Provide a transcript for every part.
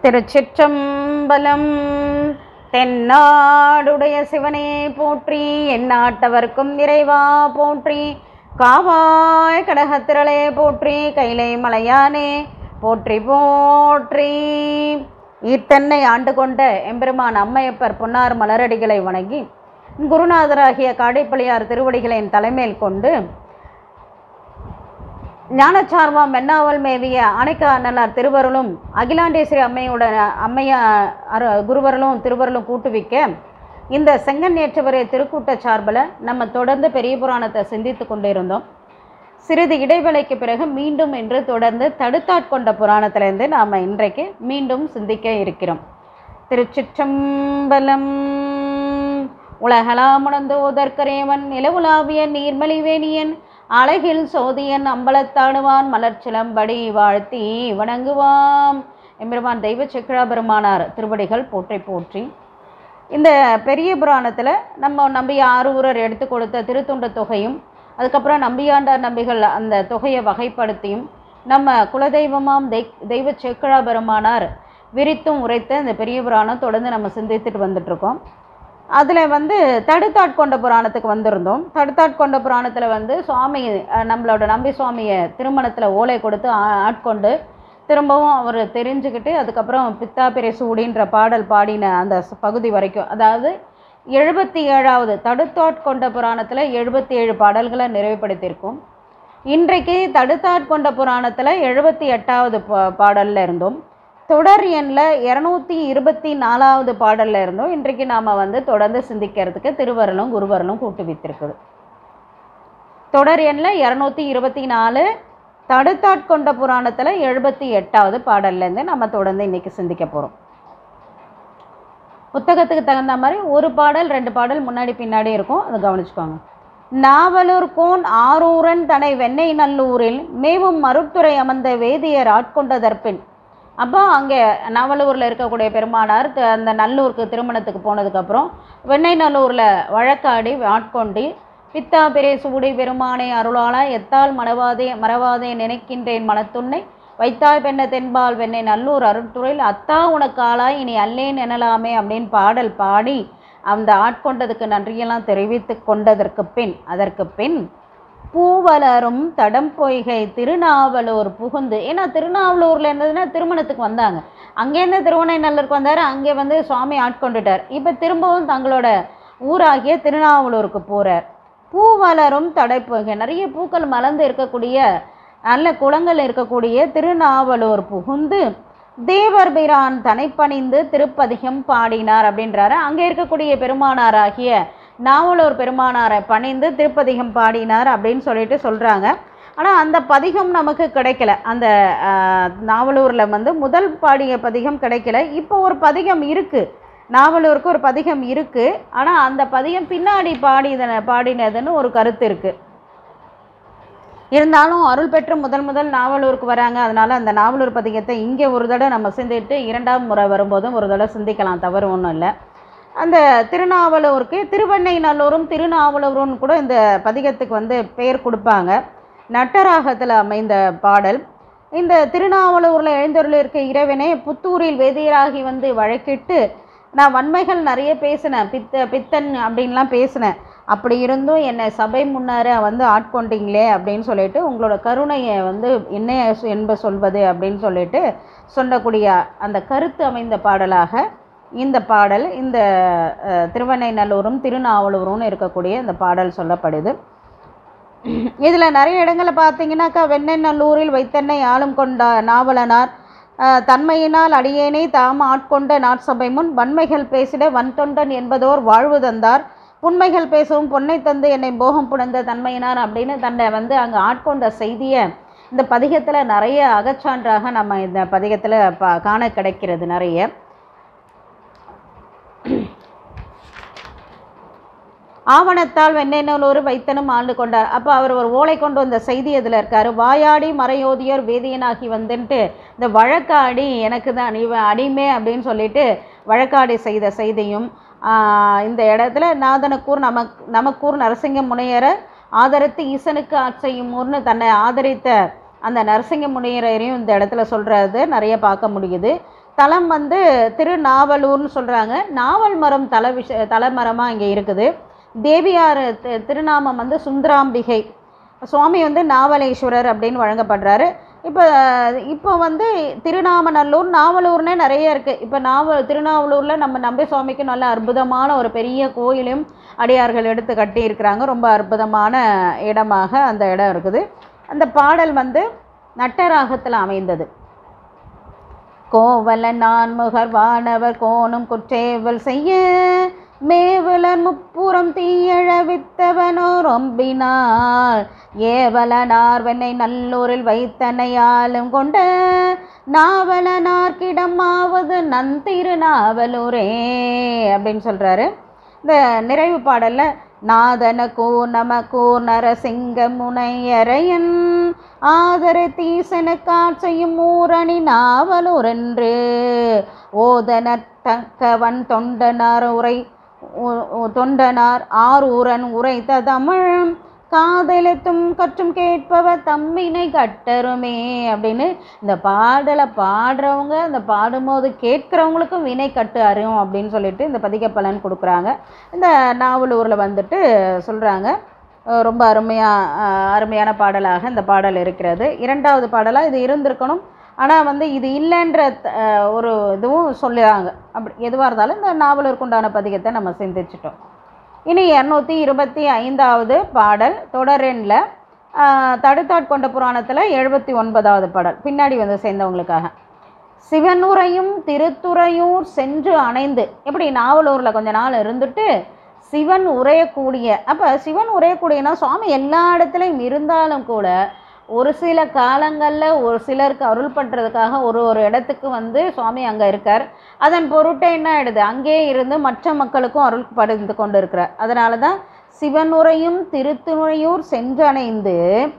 திருச்சிற்றம்பலம் தென்னாடுடைய சிவனே போற்றி எந்நாட்டவர்க்கும் இறைவா போற்றி காவாய் கடகத்திரளே போற்றி கைலை மலையானே போற்றி போற்றி ஈத்தன்னை ஆண்டு கொண்ட எம்பெருமான் அம்மையப்பர் பொன்னார் மலரடிகளை வணங்கி குருநாதராகிய காடைப்பள்ளியார் திருவடிகளின் தலைமையில் கொண்டு ஞானச்சார்வா மென்னாவல் மேவிய அணைக்க அண்ணலார் திருவருளும் அகிலாண்டேஸ்வரி அம்மையோட அம்மையா அரு குருவருளும் திருவருளும் கூட்டுவிக்க இந்த செங்கன் ஏற்றவரை திருக்கூட்ட சார்பில் நம்ம தொடர்ந்து பெரிய புராணத்தை சிந்தித்து கொண்டிருந்தோம் சிறிது இடைவேளைக்கு பிறகு மீண்டும் இன்று தொடர்ந்து தடுத்தாட்கொண்ட புராணத்திலிருந்து நாம் இன்றைக்கு மீண்டும் சிந்திக்க இருக்கிறோம் திருச்சிற்றம்பலம் உலகலாமுணர்ந்து ஓதற்கரேவன் நிலவுலாவிய நீர்மலிவேணியன் அழகில் சோதியன் அம்பலத்தாடுவான் மலர்ச்சிலம்படி வாழ்த்தி வணங்குவாம் எம்பெருமான் தெய்வ சக்கரா பெருமானார் திருவடிகள் போற்றி போற்றி இந்த பெரிய புராணத்தில் நம்ம நம்பி ஆரூரர் எடுத்து கொடுத்த திருத்துண்ட தொகையும் அதுக்கப்புறம் நம்பியாண்டார் நம்பிகள் அந்த தொகையை வகைப்படுத்தியும் நம்ம குலதெய்வமாம் தெய் தெய்வ சேக்கழா பெருமானார் விரித்தும் உரைத்த இந்த பெரிய புராணம் தொடர்ந்து நம்ம சிந்தித்துட்டு வந்துட்ருக்கோம் அதில் வந்து தடுத்தாட்கொண்ட புராணத்துக்கு வந்திருந்தோம் தடுத்தாட்கொண்ட புராணத்தில் வந்து சுவாமி அஹ், நம்மளோட நம்பி சுவாமியை திருமணத்தில் ஓலை கொடுத்து ஆ- ஆட்கொண்டு திரும்பவும் அவர் தெரிஞ்சுக்கிட்டு அதுக்கப்புறம் பித்தாபிரை சூடின்ற பாடல் பாடின அந்த ச- பகுதி வரைக்கும் அதாவது எழுபத்தி ஏழாவது தடுத்தாட்கொண்ட புராணத்தில் எழுபத்தி ஏழு பாடல்களை நிறைவுபடுத்தியிருக்கோம் இன்றைக்கு தடுத்தாட்கொண்ட புராணத்தில் எழுபத்தி எட்டாவது பா பாடலில் இருந்தோம் தொடர் எண்ணில் இரநூத்தி இருபத்தி நாலாவது பாடலில் இருந்தோம் இன்றைக்கு நாம் வந்து தொடர்ந்து சிந்திக்கிறதுக்கு திருவருளும் குருவருளும் கூட்டுவித்திருக்குது தொடர் எண்ணில் இரநூத்தி இருபத்தி நாலு தடுத்தாட்கொண்ட புராணத்தில் எழுபத்தி எட்டாவது பாடல்லேருந்து நம்ம தொடர்ந்து இன்றைக்கி சிந்திக்க போகிறோம் புத்தகத்துக்கு தகுந்த மாதிரி ஒரு பாடல் ரெண்டு பாடல் முன்னாடி பின்னாடி இருக்கும் அதை கவனிச்சுக்கோங்க நாவலூர் கோன் ஆரூரன் தனை வெண்ணெய் நல்லூரில் மேவும் மருத்துறை அமர்ந்த வேதியர் ஆட்கொண்டதற்பின் அப்போ அங்கே நாவலூரில் இருக்கக்கூடிய பெருமானார் த- அந்த நல்லூருக்கு திருமணத்துக்கு போனதுக்கப்புறம் வெண்ணெய் நல்லூரில் வழக்காடி ஆட்கொண்டு பித்தா பெரே சூடி பெருமானை அருளாளா எத்தால் மறவாதே மறவாதே நினைக்கின்றேன் மனத்துன்னை வைத்தாய் பெண்ண தென்பால் வெண்ணை நல்லூர் அருட்துறையில் அத்தா உனக்கு ஆளாய் இனி அல்லேன் எனலாமே அப்படின்னு பாடல் பாடி அந்த ஆட்கொண்டதுக்கு நன்றியெல்லாம் தெரிவித்து கொண்டதற்கு பின் அதற்கு பின் பூவலரும் தடம் பொய்கை திருநாவலூர் புகுந்து ஏன்னா திருநாவலூரில் இருந்ததுன்னா திருமணத்துக்கு வந்தாங்க அங்கேருந்து திருவண்ணநல்லூருக்கு வந்தார் அங்கே வந்து சுவாமி ஆட்கொண்டுட்டார் இப்போ திரும்பவும் தங்களோட ஊராகிய திருநாவலூருக்கு போகிறார் பூவலரும் தடைப்பொய்கை நிறைய பூக்கள் மலர்ந்து இருக்கக்கூடிய நல்ல குளங்கள் இருக்கக்கூடிய திருநாவலூர் புகுந்து தேவர் பிரான் தனைப்பணிந்து திருப்பதிகம் பாடினார் அப்படின்றாரு அங்கே இருக்கக்கூடிய பெருமானாராகிய நாவலூர் பெருமானாரை பணிந்து திருப்பதிகம் பாடினார் அப்படின்னு சொல்லிட்டு சொல்கிறாங்க ஆனால் அந்த பதிகம் நமக்கு கிடைக்கல அந்த ஆஹ், நாவலூரில் வந்து முதல் பாடிய பதிகம் கிடைக்கல இப்போ ஒரு பதிகம் இருக்குது நாவலூருக்கு ஒரு பதிகம் இருக்குது ஆனால் அந்த பதிகம் பின்னாடி பாடிதன பாடினதுன்னு ஒரு கருத்து இருக்குது இருந்தாலும் அருள் பெற்று முதல் முதல் நாவலூருக்கு வராங்க அதனால் அந்த நாவலூர் பதிகத்தை இங்கே ஒரு தடவை நம்ம சிந்திட்டு இரண்டாம் முறை வரும்போதும் ஒரு தடவை சிந்திக்கலாம் தவறு ஒன்றும் இல்லை அந்த திருநாவலூருக்கு திருவெண்ணைநல்லூரும் திருநாவலூரும் கூட இந்த பதிகத்துக்கு வந்து பெயர் கொடுப்பாங்க நட்டராகத்தில் அமைந்த பாடல் இந்த திருநாவலூரில் எழுந்தருள் இருக்க இறைவனே புத்தூரில் வேதியராகி வந்து வழக்கிட்டு நான் வன்மைகள் நிறைய பேசினேன் பித்த பித்தன் அப்படின்லாம் பேசினேன் அப்படி இருந்தும் என்னை சபை முன்னார வந்து ஆட்கொண்டீங்களே அப்படின்னு சொல்லிட்டு உங்களோட கருணையை வந்து என்ன என்ப சொல்வது அப்படின்னு சொல்லிட்டு சொல்லக்கூடிய அந்த கருத்து அமைந்த பாடலாக இந்த பாடல் இந்த அஹ், திருவெண்ணைநல்லூரும் திருநாவலூரும் இருக்கக்கூடிய இந்த பாடல் சொல்லப்படுது இதில் நிறைய இடங்களை பார்த்தீங்கன்னாக்கா வெண்ணெய்நல்லூரில் வைத்தென்னை ஆளும் கொண்ட நாவலனார் அஹ், தன்மையினால் அடியேனை தாம் ஆட்கொண்ட நாட்சபை முன் வன்மைகள் பேசிட வன்தொண்டன் என்பதோர் வாழ்வு தந்தார் புன்மைகள் பேசவும் பொன்னை தந்து என்னை போகம் புணர்ந்த தன்மையினார் அப்படின்னு தன்னை வந்து அங்கே ஆட்கொண்ட செய்தியை இந்த பதிகத்தில் நிறைய அகச்சான்றாக நம்ம இந்த பதிகத்தில் பா காண கிடைக்கிறது நிறைய ஆவணத்தால் வெண்ணெய்நல்லூர் வைத்தனும் ஆண்டு கொண்டார் அப்போ அவர் ஒரு ஓலை கொண்டு வந்த செய்தி இதில் இருக்காரு வாயாடி மறையோதியர் வேதியனாகி வந்துன்ட்டு இந்த வழக்காடி எனக்கு தான் இவன் அடிமை அப்படின்னு சொல்லிட்டு வழக்காடி செய்த செய்தியும் ஆஹ், இந்த இடத்துல நாதனுக்கூர் நமக் நமக்கூர் நரசிங்க முனையரை ஆதரித்து ஈசனுக்கு ஆட்செய்யும் ஊர்னு தன்னை ஆதரித்த அந்த நரசிங்க முனியரையும் இந்த இடத்துல சொல்கிறது நிறைய பார்க்க முடியுது தலம் வந்து திருநாவலூர்னு சொல்கிறாங்க நாவல் மரம் தல விஷ தலைமரமாக இங்கே இருக்குது தேவியார் தி- திருநாமம் வந்து சுந்தராம்பிகை சுவாமி வந்து நாவலேஸ்வரர் அப்படின்னு வழங்கப்படுறாரு இப்போ இப்போ வந்து திருநாமநல்லூர் நாவலூர்னே நிறைய இருக்குது இப்போ நாவல் திருநாவலூரில் நம்ம நம்பி சுவாமிக்கு நல்ல அற்புதமான ஒரு பெரிய கோயிலும் அடியார்கள் எடுத்து கட்டியிருக்கிறாங்க ரொம்ப அற்புதமான இடமாக அந்த இடம் இருக்குது அந்த பாடல் வந்து நட்டராகத்தில் அமைந்தது கோவல நான்முகர் வானவர் கோணும் குற்றேவல் செய்ய மேவலர் முப்புறம் தீயழ வித்தவனோ ரொம்பினாள் ஏவலனார் வெண்ணை நல்லூரில் வைத்தனையாலும் கொண்ட நாவலனார்கிடமாவது நந்திரு நாவலூரே அப்படின்னு சொல்கிறாரு இந்த நிறைவு பாடல்ல நாதன கூர் நம கூர் நரசிங்க முனையரையன் ஆதர தீசன காட்சையும் ஊரணி நாவலூரென்று ஓதன தக்கவன் தொண்டனார் உரை உ- உ- தொண்டனார் ஆரூரன் உரைத்த தமிழ் காதலித்தும் கற்றும் கேட்பவர் தம்மினை கட்டருமே அப்படின்னு இந்த பாடலை பாடுறவங்க இந்த பாடும்போது கேட்குறவங்களுக்கும் வினை கட்டு அறியும் அப்படின்னு சொல்லிட்டு இந்த பதிக பலன் கொடுக்குறாங்க இந்த நாவலூரில் வந்துட்டு சொல்கிறாங்க ரொம்ப அருமையாக அருமையான பாடலாக இந்த பாடல் இருக்கிறது இரண்டாவது பாடலாக இது இருந்திருக்கணும் ஆனால் வந்து இது இல்லைன்ற அஹ், ஒரு இதுவும் சொல்லுறாங்க அப்படி எதுவாக இருந்தாலும் இந்த நாவலூருக்கு உண்டான பதிகத்தை நம்ம சிந்திச்சிட்டோம் இனி இரநூத்தி இருபத்தி ஐந்தாவது பாடல் தொடரெண்ணில் தடுத்தாட்கொண்ட புராணத்தில் எழுபத்தி ஒன்பதாவது பாடல் பின்னாடி வந்து சேர்ந்தவங்களுக்காக சிவனுரையும் திருத்துறையூர் சென்று அணைந்து எப்படி நாவலூரில் கொஞ்ச நாள் இருந்துட்டு சிவன் உரையக்கூடிய அப்போ சிவன் உரையக்கூடியனா சுவாமி எல்லா இடத்துலையும் இருந்தாலும் கூட ஒரு சில காலங்களில் ஒரு சிலருக்கு அருள் பண்ணுறதுக்காக ஒரு ஒரு இடத்துக்கு வந்து சுவாமி அங்கே இருக்கார் அதன் பொருட்டே என்ன ஆயிடுது அங்கே இருந்து மற்ற மக்களுக்கும் அருள் படைந்து கொண்டு இருக்கிறார் அதனால தான் சிவனுரையும் திருத்துறையூர் சென்றணைந்து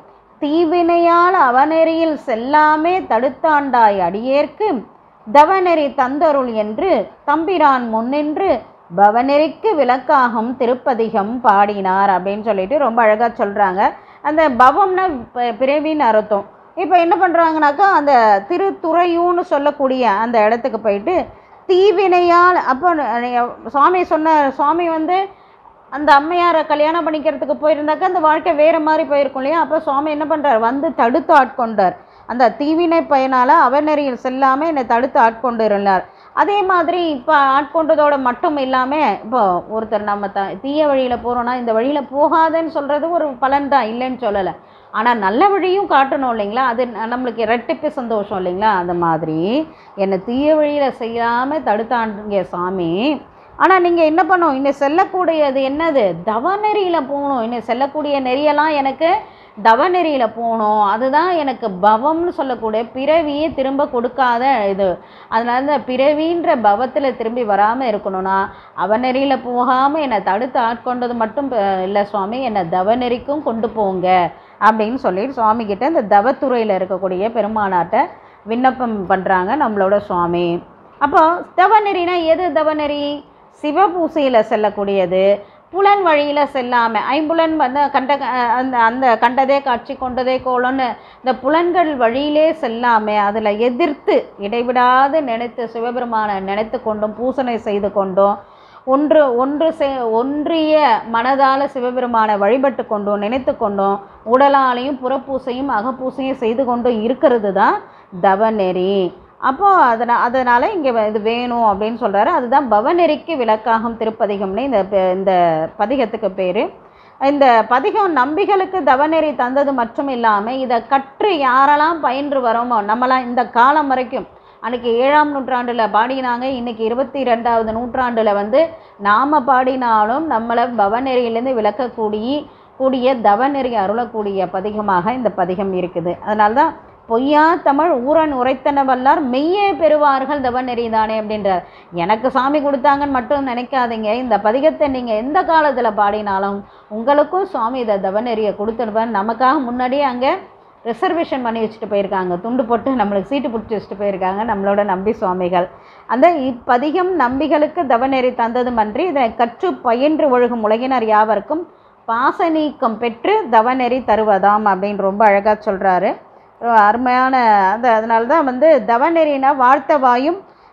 தீவினையால் அவநெறியில் செல்லாமே தடுத்தாண்டாய் அடியேற்கு தவநெறி தந்தருள் என்று தம்பிரான் முன்னின்று பவநெறிக்கு விளக்காகும் திருப்பதிகம் பாடினார் அப்படின்னு சொல்லிட்டு ரொம்ப அழகாக சொல்கிறாங்க அந்த பவம்னா ப- பிறவின்னு அர்த்தம் இப்போ என்ன பண்ணுறாங்கனாக்கா அந்த திருத்துறையூன்னு சொல்லக்கூடிய அந்த இடத்துக்கு போயிட்டு தீவினையால் அப்போ நீங்க சுவாமி சொன்ன சுவாமி வந்து அந்த அம்மையாரை கல்யாணம் பண்ணிக்கிறதுக்கு போயிருந்தாக்கா அந்த வாழ்க்கை வேறு மாதிரி போயிருக்கும் இல்லையா அப்போ சுவாமி என்ன பண்ணுறார் வந்து தடுத்து ஆட்கொண்டார் அந்த தீவினை பயனால் அவநெறியில் செல்லாமல் என்னை தடுத்து ஆட்கொண்டு இருந்தார் அதே மாதிரி இப்போ ஆட்கொண்டதோட மட்டும் இல்லாமல் இப்போ ஒருத்தர் நம்ம த தீய வழியில் போகிறோன்னா இந்த வழியில் போகாதேன்னு சொல்கிறது ஒரு பலன் தான் இல்லைன்னு சொல்லலை ஆனால் நல்ல வழியும் காட்டணும் இல்லைங்களா அது ந- நம்மளுக்கு இரட்டிப்பு சந்தோஷம் இல்லைங்களா அந்த மாதிரி என்னை தீய வழியில் செய்யாமல் தடுத்தாண்டுங்க சாமி ஆனால் நீங்கள் என்ன பண்ணணும் இன்னும் செல்லக்கூடியது என்னது தவநெறியில் போகணும் இன்னும் செல்லக்கூடிய நெறியெல்லாம் எனக்கு தவநெறியில் போகணும் அதுதான் எனக்கு பவம்னு சொல்லக்கூடிய பிறவியே திரும்ப கொடுக்காத இது அதனால இந்த பிறவின்ற பவத்தில் திரும்பி வராமல் இருக்கணும்னா அவநெறியில் போகாமல் என்னை தடுத்து ஆட்கொண்டது மட்டும் ப- இல்லை சுவாமி என்னை தவநெறிக்கும் கொண்டு போங்க அப்படின்னு சொல்லிட்டு சுவாமி கிட்ட இந்த தவத்துறையில் இருக்கக்கூடிய பெருமானாட்ட விண்ணப்பம் பண்ணுறாங்க நம்மளோட சுவாமி அப்போ தவநெறினா எது தவநெறி சிவபூசையில் செல்லக்கூடியது புலன் வழியில் செல்லாமல் ஐம்புலன் வந்து கண்ட அந்த அந்த கண்டதே காட்சி கொண்டதே கோலம்னு இந்த புலன்கள் வழியிலே செல்லாமல் அதில் எதிர்த்து இடைவிடாது நினைத்து சிவபெருமானை நினைத்து கொண்டும் பூசனை செய்து கொண்டும் ஒன்று ஒன்று செ ஒன்றிய மனதால் சிவபெருமானை வழிபட்டு கொண்டும் நினைத்து கொண்டும் உடலாலையும் புறப்பூசையும் அகப்பூசையும் செய்து கொண்டும் இருக்கிறது தான் தவநெறி அப்போ அதனால் அதனால் இங்கே இது வேணும் அப்படின்னு சொல்கிறாரு அதுதான் பவநெறிக்கு விளக்காகும் திருப்பதிகம்னு இந்த பே- இந்த பதிகத்துக்கு பேர் இந்த பதிகம் நம்பிகளுக்கு தவநெறி தந்தது மட்டும் இல்லாமல் இதை கற்று யாரெல்லாம் பயின்று வரோமோ நம்மளாம் இந்த காலம் வரைக்கும் அன்றைக்கி ஏழாம் நூற்றாண்டில் பாடினாங்க இன்றைக்கி இருபத்தி ரெண்டாவது நூற்றாண்டில் வந்து நாம் பாடினாலும் நம்மளை பவநெறியிலேருந்து விளக்கக்கூடிய கூடிய தவநெறி அருளக்கூடிய பதிகமாக இந்த பதிகம் இருக்குது அதனால தான் பொய்யா தமிழ் ஊரன் உரைத்தன வல்லார் மெய்யே பெறுவார்கள் தவநெறி தானே அப்படின்றார் எனக்கு சாமி கொடுத்தாங்கன்னு மட்டும் நினைக்காதீங்க இந்த பதிகத்தை நீங்கள் எந்த காலத்தில் பாடினாலும் உங்களுக்கும் சுவாமி இதை தவநெறியை கொடுத்துடுவார் நமக்காக முன்னாடியே அங்கே ரிசர்வேஷன் பண்ணி வச்சுட்டு போயிருக்காங்க துண்டு போட்டு நம்மளுக்கு சீட்டு பிடிச்சி வச்சுட்டு போயிருக்காங்க நம்மளோட நம்பி சுவாமிகள் அந்த இப்பதிகம் நம்பிகளுக்கு தவநெறி தந்ததுமன்றி இதனை கற்று பயின்று ஒழுகும் உலகினர் யாவருக்கும் பாச நீக்கம் பெற்று தவநெறி தருவதாம் அப்படின்னு ரொம்ப அழகாக சொல்கிறாரு அருமையான அந்த அதனால தான் வந்து தவநெறினா வாழ்த்த வாயும்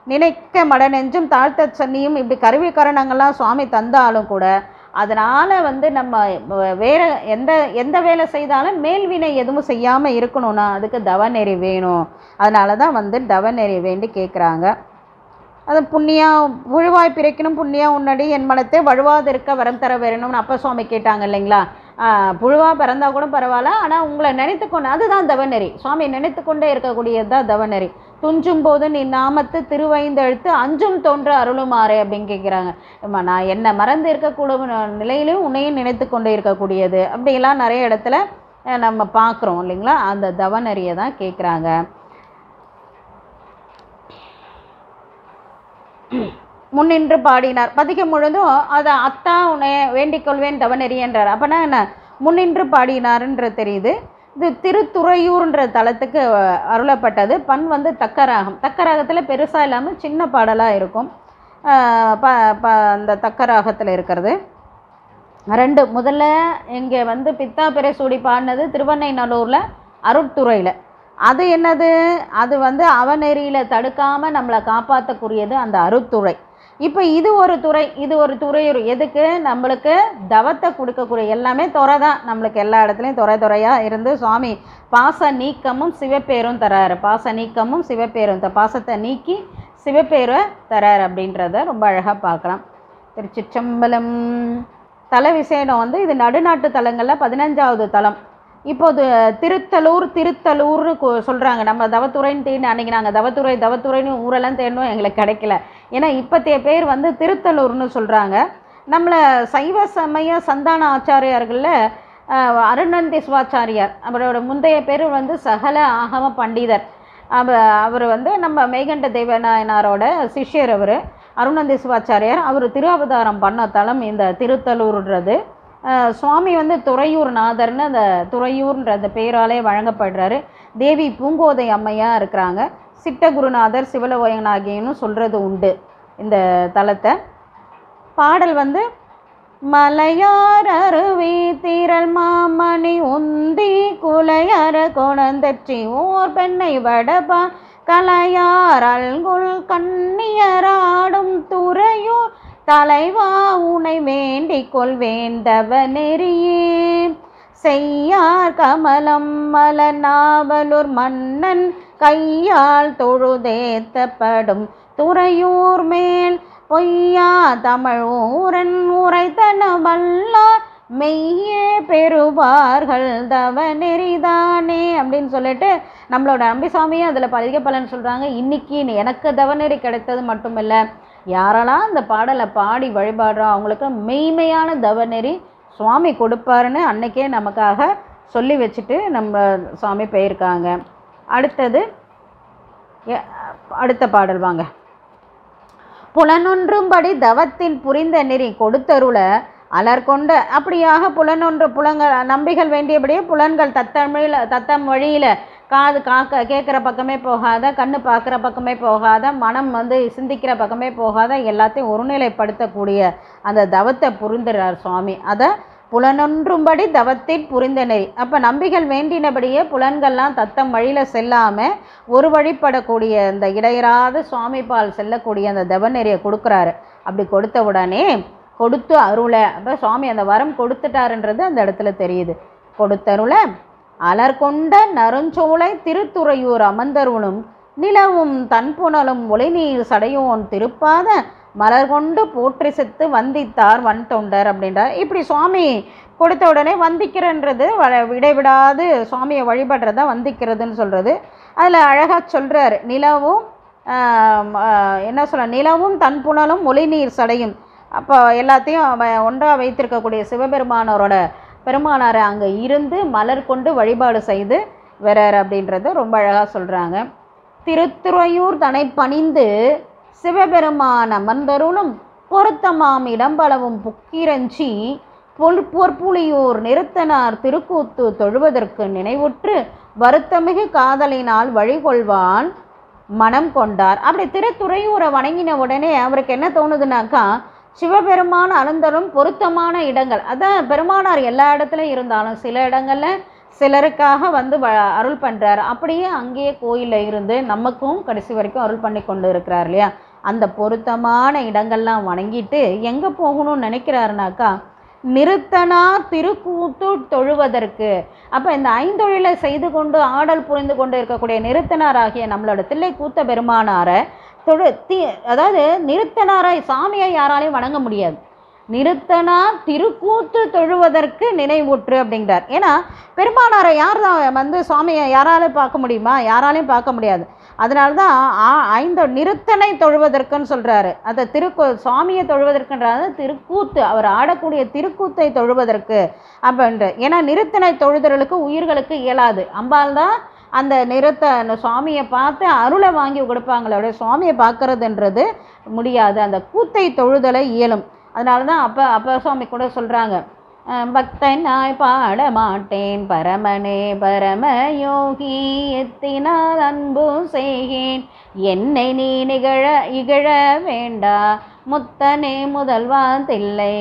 நினைக்க மடநெஞ்சும் தாழ்த்த சன்னியும் இப்படி கருவி கரணங்கள்லாம் சுவாமி தந்தாலும் கூட அதனால் வந்து நம்ம வ- வேற எந்த எந்த வேலை செய்தாலும் மேல்வினை எதுவும் செய்யாமல் இருக்கணும்னா அதுக்கு தவநெறி வேணும் அதனால தான் வந்து தவநெறி வேண்டி கேட்குறாங்க அது புண்ணியா உழுவாய் பிறக்கணும் புண்ணியா உன்னடி என் மனத்தை வழுவாதிருக்க வரம் தர வேணும்னு அப்பா சுவாமி கேட்டாங்க இல்லைங்களா ஆஹ் புழுவா பிறந்தா கூட பரவாயில்ல ஆனால் உங்களை நினைத்து கொண்டு அதுதான் தவநெறி சுவாமி நினைத்து கொண்டே இருக்கக்கூடியது தான் தவநெறி துஞ்சும் போது நீ நாமத்து திருவைந்தெழுத்து அஞ்சும் தோன்ற அருளுமாறே அப்படின்னு கேட்குறாங்க அம்மா நான் என்னை மறந்து இருக்கக்கூடிய நிலையிலும் உன்னையும் நினைத்து கொண்டு இருக்கக்கூடியது அப்படிலாம் நிறைய இடத்துல அஹ், நம்ம பார்க்குறோம் இல்லைங்களா அந்த தவநெறியை தான் கேட்குறாங்க முன்னின்று பாடினார் பதிகம் முழுதும் அதை அத்தா உன்னை வேண்டிக் கொள்வேன் தவநெறி என்றார் அப்போனா என்ன முன்னின்று பாடினாருன்றது தெரியுது இது திருத்துறையூர்ன்ற தலத்துக்கு அஹ், அருளப்பட்டது பண் வந்து தக்கராகம் தக்கராகத்தில் பெருசாக இல்லாமல் சின்ன பாடலாக இருக்கும் அஹ், ப ப அந்த தக்கராகத்தில் இருக்கிறது ரெண்டு முதல்ல இங்கே வந்து பித்தா பிறை சூடி பாடினது திருவண்ணைநல்லூரில் அருட்துறையில் அது என்னது அது வந்து அவநெறியில் தடுக்காமல் நம்மளை காப்பாற்றக்கூடியது அந்த அருட்துறை இப்போ இது ஒரு துறை இது ஒரு துறையூர் எதுக்கு நம்மளுக்கு தவத்தை கொடுக்கக்கூடிய எல்லாமே துறை தான் நம்மளுக்கு எல்லா இடத்துலையும் துறை துறையாக இருந்து சுவாமி பாச நீக்கமும் சிவப்பேரும் தராரு பாச நீக்கமும் சிவப்பேரும் த பாசத்தை நீக்கி சிவப்பேரை தரார் அப்படின்றத ரொம்ப அழகாக பார்க்கலாம் திருச்சிற்றம்பலம் தல விசேடம் வந்து இது நடுநாட்டு தலங்களில் பதினஞ்சாவது தலம் இப்போது திருத்தலூர் திருத்தலூர்னு கு- சொல்றாங்க நம்ம தவத்துறைன்னு தேடி அன்னைக்கு நாங்கள் தவத்துறை தவத்துறைன்னு ஊரெல்லாம் தேடணும் எங்களுக்கு கிடைக்கல ஏன்னா இப்போத்தைய பேர் வந்து திருத்தலூர்னு சொல்கிறாங்க நம்மளை சைவ சமய சந்தான ஆச்சாரியார்களில் அருணந்தி சிவாச்சாரியார் அவரோட முந்தைய பேர் வந்து சகல ஆகம பண்டிதர் அவ அவர் வந்து நம்ம மேகண்ட தேவநாயனாரோட சிஷ்யர் அவர் அருணந்தி சிவாச்சாரியார் அவர் திருஅவதாரம் பண்ண தலம் இந்த திருத்தலூர்ன்றது அஹ் சுவாமி வந்து துறையூர் நாதர்னு அந்த துறையூர்ன்ற அந்த பேராலே வழங்கப்படுறாரு தேவி பூங்கோதை அம்மையாக இருக்கிறாங்க சிட்டகுருநாதர் சிவலோயனாகியன்னு சொல்கிறது உண்டு இந்த தலத்தை பாடல் வந்து மலையார் அருவி தீரல் மாமணி உந்தி குலையற குணந்தற்றி ஓர் பெண்ணை வடபா கலையார் அல்குல் கண்ணியராடும் துறையூர் தலைவா உனை வேண்டிக் கொள்வேண்டவ நெறியே செய்யார் கமலம் மலர் நாவலூர் மன்னன் கையால் தொழுதேத்தப்படும் துறையூர் மேல் பொய்யா தமிழ் ஊரன் உரைத்தன வல்லார் மெய்யே பெறுவார்கள் தவ நெறிதானே அப்படின்னு சொல்லிட்டு நம்மளோட அம்பிசாமியும் அதில் பதிக பலன் சொல்கிறாங்க இன்னைக்கு எனக்கு தவநெறி கிடைத்தது மட்டுமில்ல யாரெல்லாம் அந்த பாடலை பாடி வழிபாடுறோ அவங்களுக்கு மெய்மையான தவநெறி சுவாமி கொடுப்பாருன்னு அன்னைக்கே நமக்காக சொல்லி வச்சுட்டு நம்ம சுவாமி போயிருக்காங்க அடுத்தது எ- அடுத்த பாடல் வாங்க புலனொன்றும்படி தவத்தின் புரிந்த நெறி கொடுத்தருள அலர்கொண்ட அப்படியாக புலனொன்று புலங்கள் நம்பிகள் வேண்டியபடியே புலன்கள் தத்தமிழில் தத்தம் வழியில் காது காக்க கேட்குற பக்கமே போகாத கண்ணு பார்க்குற பக்கமே போகாத மனம் வந்து சிந்திக்கிற பக்கமே போகாத எல்லாத்தையும் ஒருநிலைப்படுத்தக்கூடிய அந்த தவத்தை புரிந்துறார் சுவாமி அதை புலனொன்றும்படி தவத்தின் புரிந்த நெறி அப்போ நம்பிகள் வேண்டினபடியே புலன்கள்லாம் தத்தம் வழியில் செல்லாமல் ஒரு வழிபடக்கூடிய அந்த இடையராத சுவாமி பால் செல்லக்கூடிய அந்த தவநெறியை கொடுக்குறாரு அப்படி கொடுத்த உடனே கொடுத்து அருள அப்போ சுவாமி அந்த வரம் கொடுத்துட்டாருன்றது அந்த இடத்துல தெரியுது கொடுத்தருள அலர்கொண்ட நறுஞ்சோலை திருத்துறையூர் அமர்ந்தருளும் நிலவும் தன்புணலும் ஒளிநீர் சடையோன் திருப்பாத மலர் கொண்டு போற்றி செத்து வந்தித்தார் வன் தொண்டர் அப்படின்றார் இப்படி சுவாமி கொடுத்த உடனே வந்திக்கிறன்றது வ- இடைவிடாது சுவாமியை வழிபடுறதா வந்திக்கிறதுன்னு சொல்கிறது அதில் அழகாக சொல்கிறார் நிலவும் ஆம், ஆ, என்ன சொல்ல நிலவும் தன்புணலும் ஒளிநீர் சடையும் அப்போ எல்லாத்தையும் அவன் ஒன்றாக வைத்திருக்கக்கூடிய சிவபெருமானோரோட பெருமானாரை அங்கே இருந்து மலர் கொண்டு வழிபாடு செய்து வரார் அப்படின்றத ரொம்ப அழகாக சொல்கிறாங்க திருத்துறையூர் தனை பணிந்து சிவபெருமான் அமர்ந்தருளும் பொருத்தமாம் இடம்பளவும் புக்கிரஞ்சி பொல் பொற்புலியூர் நிறுத்தனார் திருக்கூத்து தொழுவதற்கு நினைவுற்று வருத்தமிகு காதலினால் வழிகொள்வான் மனம் கொண்டார் அப்படி திருத்துறையூரை வணங்கின உடனே அவருக்கு என்ன தோணுதுனாக்கா சிவபெருமான் அலந்தரும் பொருத்தமான இடங்கள் அதான் பெருமானார் எல்லா இடத்துலையும் இருந்தாலும் சில இடங்கள்ல சிலருக்காக வந்து வ அருள் பண்ணுறாரு அப்படியே அங்கேயே கோயிலில் இருந்து நமக்கும் கடைசி வரைக்கும் அருள் பண்ணி கொண்டு இருக்கிறார் இல்லையா அந்த பொருத்தமான இடங்கள்லாம் வணங்கிட்டு எங்கே போகணும்னு நினைக்கிறாருனாக்கா நிறுத்தனா திருக்கூத்து தொழுவதற்கு அப்போ இந்த ஐந்தொழிலை செய்து கொண்டு ஆடல் புரிந்து கொண்டு இருக்கக்கூடிய நிறுத்தனாராகிய நம்மளோட தில்லை கூத்த பெருமானாரை தொழு தி அதாவது நிறுத்தனாராய் சாமியை யாராலையும் வணங்க முடியாது நிறுத்தனா திருக்கூத்து தொழுவதற்கு நினைவுற்று அப்படிங்கிறார் ஏன்னா பெருமானாரை யார் தான் வந்து சுவாமியை யாராலும் பார்க்க முடியுமா யாராலையும் பார்க்க முடியாது அதனால தான் ஆ- ஐந்து நிறுத்தனை தொழுவதற்குன்னு சொல்கிறாரு அந்த திருக்கு சுவாமியை தொழுவதற்குன்றாது திருக்கூத்து அவர் ஆடக்கூடிய திருக்கூத்தை தொழுவதற்கு அப்படின்ற ஏன்னா நிறுத்தனை தொழுதலுக்கு உயிர்களுக்கு இயலாது அம்பாள் தான் அந்த நிறுத்த அந்த சுவாமியை பார்த்து அருளை வாங்கி கொடுப்பாங்களே அப்படியே சுவாமியை பார்க்கறதுன்றது முடியாது அந்த கூத்தை தொழுதலை இயலும் அதனால தான் அப்போ அப்போ சுவாமி கூட சொல்கிறாங்க பக்தனாய் பாட மாட்டேன் பரமனே பரம யோகி எத்தினால் அன்பு செய்கேன் என்னை நீ நிகழ இகழ வேண்டா முத்தனே முதல்வா தில்லை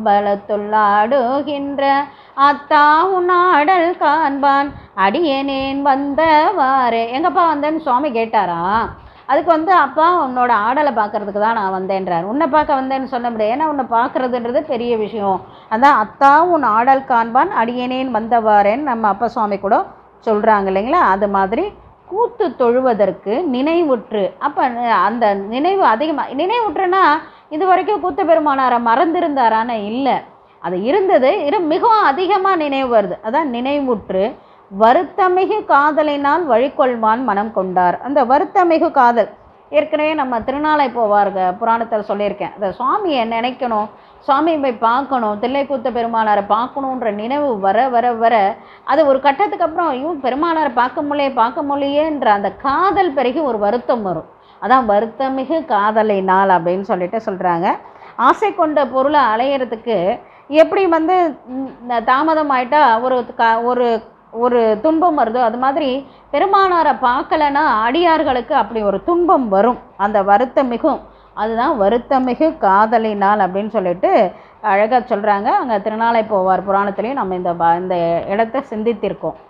அம்பலத்துள்ளாடுகின்ற அத்தா உன்னாடல் காண்பான் அடியேனேன் வந்தவாறு எங்கப்பா வந்தேன்னு சுவாமி கேட்டாரா அதுக்கு வந்து அப்பா உன்னோட ஆடலை பார்க்கறதுக்கு தான் நான் வந்தேன்றார் உன்னை பார்க்க வந்தேன்னு சொல்ல முடியாது ஏன்னா உன்னை பார்க்கறதுன்றது பெரிய விஷயம் அதான் அத்தா உன் ஆடல் காண்பான் அடியேனேன் வந்தவாறேன்னு நம்ம அப்பா சுவாமி கூட சொல்கிறாங்க இல்லைங்களா அது மாதிரி கூத்து தொழுவதற்கு நினைவுற்று அப்போ அந்த நினைவு அதிகமாக நினைவுற்றுனா இது வரைக்கும் கூத்து பெருமானாரை மறந்திருந்தாரான இல்லை அது இருந்தது இரு மிகவும் அதிகமாக நினைவு வருது அதான் நினைவுற்று வருத்தமிகு காதலினால் வழிகொள்வான் மனம் கொண்டார் அந்த வருத்தமிகு காதல் ஏற்கனவே நம்ம திருநாளை போவார்க புராணத்தில் சொல்லியிருக்கேன் அந்த சுவாமியை நினைக்கணும் சுவாமியை போய் பார்க்கணும் தில்லைக்கூத்த பெருமானாரை பார்க்கணுன்ற நினைவு வர வர வர அது ஒரு கட்டத்துக்கு அப்புறம் ஐயோ பெருமானாரை பார்க்க முடியே பார்க்க முடியேன்ற அந்த காதல் பிறகு ஒரு வருத்தம் வரும் அதான் வருத்தமிகு காதலை நாள் அப்படின்னு சொல்லிட்டு சொல்கிறாங்க ஆசை கொண்ட பொருளை அலையிறதுக்கு எப்படி வந்து ம், தாமதம் ஆயிட்டா ஒரு க ஒரு ஒரு துன்பம் வருதோ அது மாதிரி பெருமானாரை பார்க்கலனா அடியார்களுக்கு அப்படி ஒரு துன்பம் வரும் அந்த வருத்தம் மிகும் அதுதான் வருத்தமிகு காதலினால் அப்படின்னு சொல்லிட்டு அழகாக சொல்கிறாங்க அங்கே திருநாளை போவார் புராணத்துலேயும் நம்ம இந்த ப- இந்த இடத்த சிந்தித்திருக்கோம்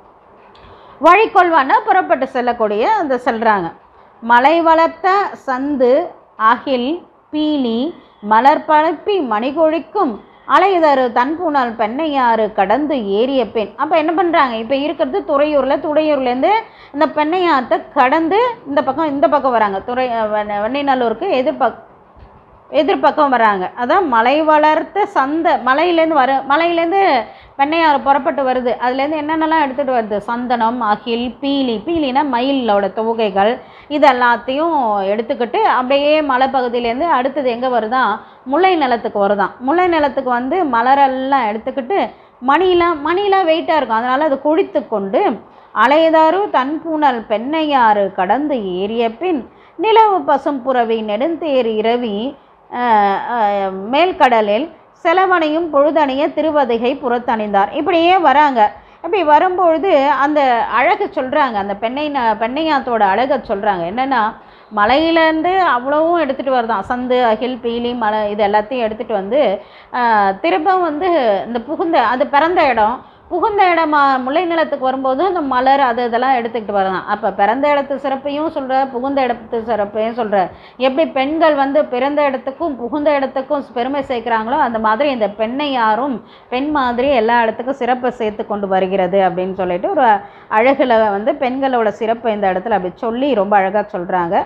வழிகொள்வான புறப்பட்டு செல்லக்கூடிய அந்த செல்றாங்க மலை வளர்த்த சந்து அகில் பீலி மலர் பரப்பி மணிகொழிக்கும் அலைதரு தன்புணல் பெண்ணையாறு கடந்து ஏறிய பெண் அப்போ என்ன பண்ணுறாங்க இப்போ இருக்கிறது துறையூரில் துறையூர்லேருந்து இந்த பெண்ணையாத்தை கடந்து இந்த பக்கம் இந்த பக்கம் வராங்க துறை வெண்ண- வெண்ணைநல்லூருக்கு எதிர்பக் எதிர்பக்கம் வராங்க அதான் மலை வளர்த்த சந்தை மலையிலேருந்து வர மலையிலேருந்து வெண்ணையாறு புறப்பட்டு வருது அதுலேருந்து என்னென்னலாம் எடுத்துகிட்டு வருது சந்தனம் அகில் பீலி பீலினா மயிலோட தொகைகள் இது எல்லாத்தையும் எடுத்துக்கிட்டு அப்படியே மலைப்பகுதியிலேருந்து அடுத்தது எங்கே வருதான் முல்லை நிலத்துக்கு வருதான் முல்லை நிலத்துக்கு வந்து மலரெல்லாம் எடுத்துக்கிட்டு மணிலாம் மணிலாம் வெயிட்டாக இருக்கும் அதனால் அது குழித்து கொண்டு அலையதாரு தன்பூணல் பெண்ணையாறு கடந்து ஏறிய பின் நிலவு பசும்புறவி நெடுந்தேர் இரவி அஹ், அஹ், மேல்கடலில் செலவனையும் பொழுதணைய திருவதிகை புறத்தணிந்தார் இப்படியே வராங்க இப்படி வரும்பொழுது அந்த அழகு சொல்கிறாங்க அந்த பெண்ணை பெண்ணையாத்தோட அழகை சொல்கிறாங்க என்னென்னா மலையிலேருந்து அவ்வளவும் எடுத்துகிட்டு வருதான் சந்து அகில் பீலி மலை இது எல்லாத்தையும் எடுத்துகிட்டு வந்து ஆஹ், திரும்ப வந்து இந்த புகுந்த அது பிறந்த இடம் புகுந்த இடமா முல்லை நிலத்துக்கு வரும்போது அந்த மலர் அது இதெல்லாம் எடுத்துக்கிட்டு வரலாம் அப்போ பிறந்த இடத்து சிறப்பையும் சொல்கிற புகுந்த இடத்து சிறப்பையும் சொல்கிற எப்படி பெண்கள் வந்து பிறந்த இடத்துக்கும் புகுந்த இடத்துக்கும் பெருமை சேர்க்குறாங்களோ அந்த மாதிரி இந்த பெண்ணை யாரும் பெண் மாதிரி எல்லா இடத்துக்கும் சிறப்பை சேர்த்து கொண்டு வருகிறது அப்படின்னு சொல்லிட்டு ஒரு அழகில் வந்து பெண்களோட சிறப்பை இந்த இடத்துல அப்படி சொல்லி ரொம்ப அழகாக சொல்கிறாங்க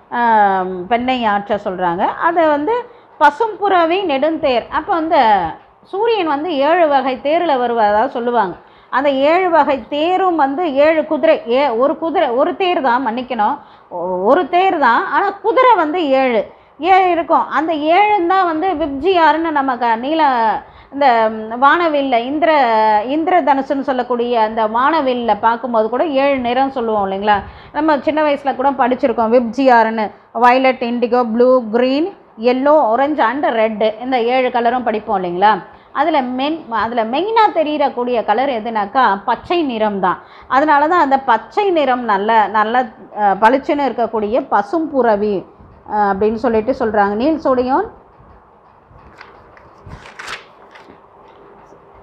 பெண்ணை ஆற்ற சொல்கிறாங்க அதை வந்து பசும்புறவி நெடுந்தேர் அப்போ வந்து சூரியன் வந்து ஏழு வகை தேரில் வருவதாக சொல்லுவாங்க அந்த ஏழு வகை தேரும் வந்து ஏழு குதிரை ஏ ஒரு குதிரை ஒரு தேர் தான் மன்னிக்கணும் ஒ- ஒரு தேர் தான் ஆனால் குதிரை வந்து ஏழு ஏழு இருக்கும் அந்த ஏழுன்னு தான் வந்து விப்ஜியாருன்னு நம்ம க நீல இந்த ம், வானவில்ல இந்திர இந்திர தனுசுன்னு சொல்லக்கூடிய அந்த வானவில்ல பார்க்கும்போது கூட ஏழு நிறம் சொல்லுவோம் இல்லைங்களா நம்ம சின்ன வயசில் கூட படிச்சிருக்கோம் விப்ஜிஆர்னு violet indigo blue green yellow orange and red இந்த ஏழு கலரும் படிப்போம் இல்லைங்களா அதில் மென் அதில் மெயினாக தெரியக்கூடிய கலர் எதுனாக்கா பச்சை நிறம் தான் அதனால தான் அந்த பச்சை நிறம் நல்ல நல்ல அஹ், பளிச்சுன்னு இருக்கக்கூடிய பசும்புறவி அஹ், அப்படின்னு சொல்லிட்டு சொல்கிறாங்க நீல் சோடியோன்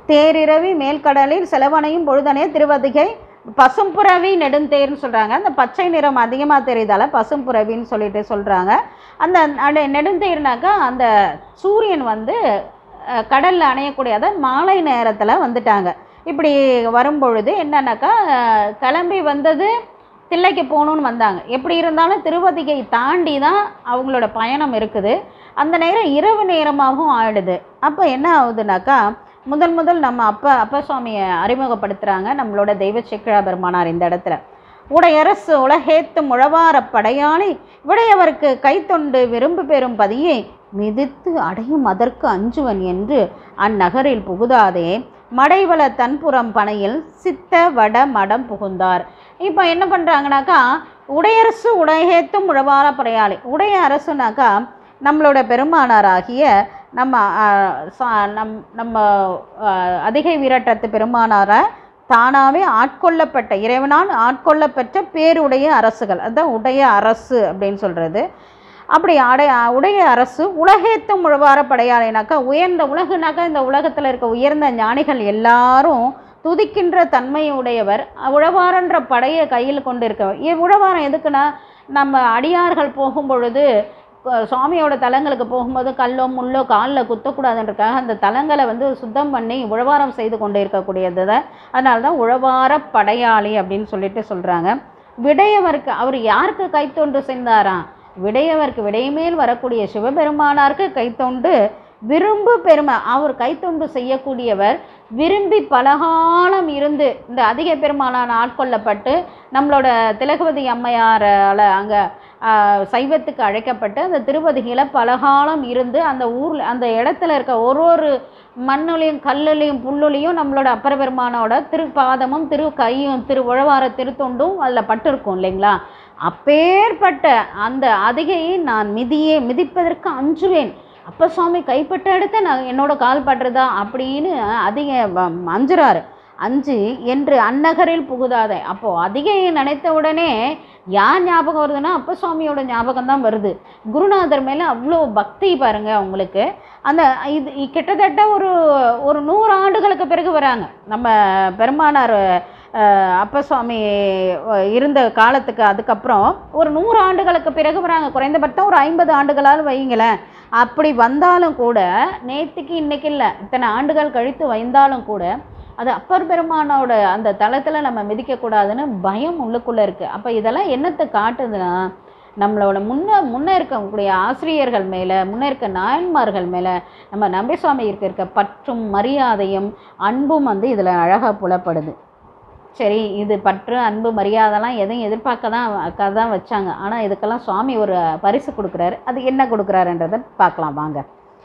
தேரிரவி மேல்கடலில் செலவனையும் பொழுதனே திருவதிகை பசும்புறவி நெடுந்தேர்னு சொல்கிறாங்க அந்த பச்சை நிறம் அதிகமாக தெரியுதால பசும்புறவின்னு சொல்லிட்டு சொல்கிறாங்க அந்த அந்த நெடுந்தேர்னாக்கா அந்த சூரியன் வந்து அஹ், கடல்ல அணையக்கூடிய அதாவது மாலை நேரத்தில் வந்துட்டாங்க இப்படி வரும்பொழுது என்னன்னாக்கா அஹ், கிளம்பி வந்தது தில்லைக்கு போகணுன்னு வந்தாங்க எப்படி இருந்தாலும் திருவதிகை தாண்டி தான் அவங்களோட பயணம் இருக்குது அந்த நேரம் இரவு நேரமாகவும் ஆயிடுது அப்போ என்ன ஆகுதுனாக்கா முதல் முதல் நம்ம அப்பா அப்பா சுவாமியை அறிமுகப்படுத்துகிறாங்க நம்மளோட தெய்வ சிக்கிழா பெருமானார் இந்த இடத்துல உடையரசு உலகேத்தும் உழவார படையாளி விடையவருக்கு கைத்தொண்டு விரும்பு பெறும் பதியை மிதித்து அடையும் அதற்கு அஞ்சுவன் என்று அந்நகரில் புகுதாதே மடைவள தன்புறம் பனையில் சித்த வட மடம் புகுந்தார் இப்போ என்ன பண்ணுறாங்கனாக்கா உடையரசு உடையேத்தும் உழவார படையாளி உடைய அரசுனாக்கா நம்மளோட பெருமானாராகிய நம்ம ஆ, சா- நம் நம்ம ஆ, அதிகை வீரட்டத்து பெருமானாரை தானாகவே ஆட்கொள்ளப்பட்ட இறைவனால் ஆட்கொள்ளப்பட்ட பேருடைய அரசுகள் அதுதான் உடைய அரசு அப்படின்னு சொல்கிறது அப்படி அடை உடைய அரசு உலகேத்தும் உழவார படையாளினாக்கா உயர்ந்த உலகுனாக்கா இந்த உலகத்தில் இருக்க உயர்ந்த ஞானிகள் எல்லாரும் துதிக்கின்ற தன்மையுடையவர் உழவாரன்ற படையை கையில் கொண்டு இருக்கவர் ஏ உழவாரம் எதுக்குன்னா நம்ம அடியார்கள் போகும் பொழுது அஹ், சுவாமியோட தலங்களுக்கு போகும்போது கல்லோ முள்ளோ காலில் குத்தக்கூடாதுன்றக்காக அந்த தலங்களை வந்து சுத்தம் பண்ணி உழவாரம் செய்து கொண்டு இருக்கக்கூடியது தான் அதனால தான் உழவார படையாளி அப்படின்னு சொல்லிட்டு சொல்கிறாங்க விடையவருக்கு அவர் யாருக்கு கைத்தொண்டு செஞ்சாராம் விடையவருக்கு விடைமேல் வரக்கூடிய சிவபெருமானாருக்கு கைத்தொண்டு விரும்பு பெருமை அவர் கைத்தொண்டு செய்யக்கூடியவர் விரும்பி பலகாலம் இருந்து இந்த அதிக பெருமானான ஆட்கொள்ளப்பட்டு நம்மளோட திலகவதி அம்மையாரால் அங்கே சைவத்துக்கு அழைக்கப்பட்டு அந்த திருப்பதிகளை பலகாலம் இருந்து அந்த ஊரில் அந்த இடத்துல இருக்க ஒரு ஒரு மண்ணுலையும் கல்லுலையும் புல்லுலையும் நம்மளோட அப்பர பெருமானோட திருப்பாதமும் திரு கையும் திரு உழவார திருத்தொண்டும் அதில் பட்டிருக்கும் இல்லைங்களா அப்பேற்பட்ட அந்த அதிகையை நான் மிதியே மிதிப்பதற்கு அஞ்சுவேன் அப்ப சுவாமி கைப்பட்ட இடத்த நான் என்னோட கால் படுறதா அப்படின்னு அதிக வ- அஞ்சுறாரு அஞ்சு என்று அந்நகரில் புகுதாதே அப்போ அதிகையை நினைத்த உடனே யார் ஞாபகம் வருதுன்னா அப்ப சுவாமியோட ஞாபகம் தான் வருது குருநாதர் மேலே அவ்வளோ பக்தி பாருங்க அவங்களுக்கு அந்த இது இ- கிட்டத்தட்ட ஒரு ஒரு நூறு ஆண்டுகளுக்கு பிறகு வராங்க நம்ம பெருமானார் அஹ், அப்ப சுவாமி அஹ், இருந்த காலத்துக்கு அதுக்கப்புறம் ஒரு நூறு ஆண்டுகளுக்கு பிறகு வராங்க குறைந்தபட்சம் ஒரு ஐம்பது ஆண்டுகளால் வைங்களேன் அப்படி வந்தாலும் கூட நேற்றுக்கு இன்னைக்கு இல்லை இத்தனை ஆண்டுகள் கழித்து வந்தாலும் கூட அது அப்பர் பெருமானோட அந்த தளத்தில் நம்ம மிதிக்கக்கூடாதுன்னு பயம் உள்ளுக்குள்ளே இருக்குது அப்போ இதெல்லாம் என்னத்தை காட்டுதுன்னா நம்மளோட முன்ன முன்ன இருக்கக்கூடிய ஆசிரியர்கள் மேலே முன்ன இருக்க நாயன்மார்கள் மேலே நம்ம நம்பிசுவாமி இருக்க இருக்க பற்றும் மரியாதையும் அன்பும் வந்து இதில் அழகாக புலப்படுது சரி இது பற்று அன்பு மரியாதைலாம் எதையும் எதிர்பார்க்க தான் அக்கா தான் வச்சாங்க ஆனால் இதுக்கெல்லாம் சுவாமி ஒரு பரிசு கொடுக்குறாரு அது என்ன கொடுக்குறாருன்றதை பார்க்கலாம் வாங்க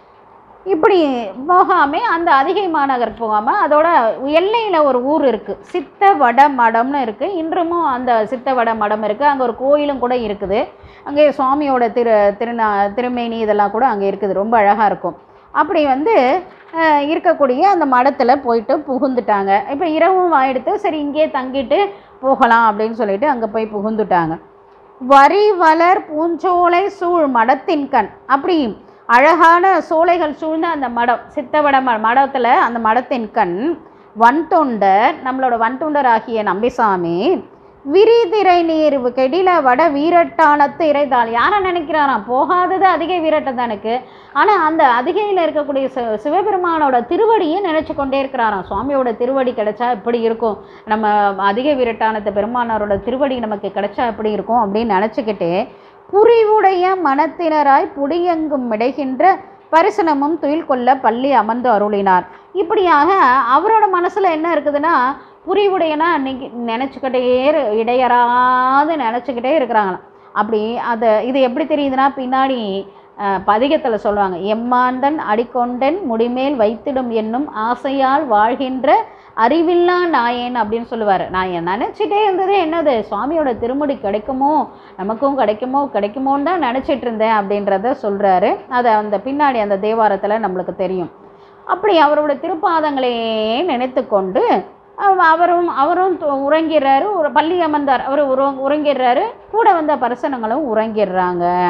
இப்படி போகாமல் அந்த அதிகை மாநகர் போகாமல் அதோட எல்லையில் ஒரு ஊர் இருக்குது சித்த வட மடம்னு இருக்குது இன்றுமும் அந்த சித்த வட மடம் இருக்குது அங்கே ஒரு கோயிலும் கூட இருக்குது அங்கே சுவாமியோட திரு திருநா திருமேனி இதெல்லாம் கூட அங்கே இருக்குது ரொம்ப அழகாக இருக்கும் அப்படி வந்து அஹ், இருக்கக்கூடிய அந்த மடத்தில் போயிட்டு புகுந்துட்டாங்க இப்போ இரவும் ஆயிடுத்து சரி இங்கேயே தங்கிட்டு போகலாம் அப்படின்னு சொல்லிட்டு அங்கே போய் புகுந்துட்டாங்க வரி வளர் பூஞ்சோலை சூழ் மடத்தின் கண் அப்படி அழகான சோலைகள் சூழ்ந்த அந்த மடம் சித்தவட ம மடத்தில் அந்த மடத்தின் கண் வன்தொண்டர் நம்மளோட வன்தொண்டர் ஆகிய நம்பிசாமி விரிதிரை நீர் கெடில வட வீரட்டானத்து இறைதாள் யாரை நினைக்கிறாராம் போகாதது அதிக வீரட்டத்தானுக்கு ஆனால் அந்த அதிகையில் இருக்கக்கூடிய சிவ சிவபெருமானோட திருவடியை நினச்சி கொண்டே இருக்கிறாராம் சுவாமியோட திருவடி கிடைச்சா இப்படி இருக்கும் நம்ம அதிக வீரட்டானத்து பெருமானாரோட திருவடி நமக்கு கிடைச்சா எப்படி இருக்கும் அப்படின்னு நினச்சிக்கிட்டு புரிவுடைய மனத்தினராய் புடியெங்கும் மிடைகின்ற பரிசனமும் துயில் கொள்ள பள்ளி அமர்ந்து அருளினார் இப்படியாக அவரோட மனசில் என்ன இருக்குதுன்னா புரிவுடையனா இன்னைக்கு நினச்சிக்கிட்டே இரு- இடையறாது நினச்சிக்கிட்டே இருக்கிறாங்களாம் அப்படி அதை இது எப்படி தெரியுதுன்னா பின்னாடி பதிகத்தில் சொல்லுவாங்க எம்மாந்தன் அடிக்கொண்டன் முடிமேல் வைத்திடும் என்னும் ஆசையால் வாழ்கின்ற அறிவில்லா நாயேன் அப்படின்னு சொல்லுவார் நான் என் நினச்சிட்டே இருந்ததே என்னது சுவாமியோட திருமுடி கிடைக்குமோ நமக்கும் கிடைக்குமோ கிடைக்குமோன்னு தான் நினச்சிட்டு இருந்தேன் அப்படின்றத சொல்கிறாரு அதை அந்த பின்னாடி அந்த தேவாரத்தில் நம்மளுக்கு தெரியும் அப்படி அவரோட திருப்பாதங்களையே நினைத்து கொண்டு அவ- அவரும் அவரும் து- உறங்கிடுறாரு ஒரு பள்ளி அமர்ந்தார் அவர் உற உறங்கிடுறாரு கூட வந்த பரிசனங்களும் உறங்கிடுறாங்க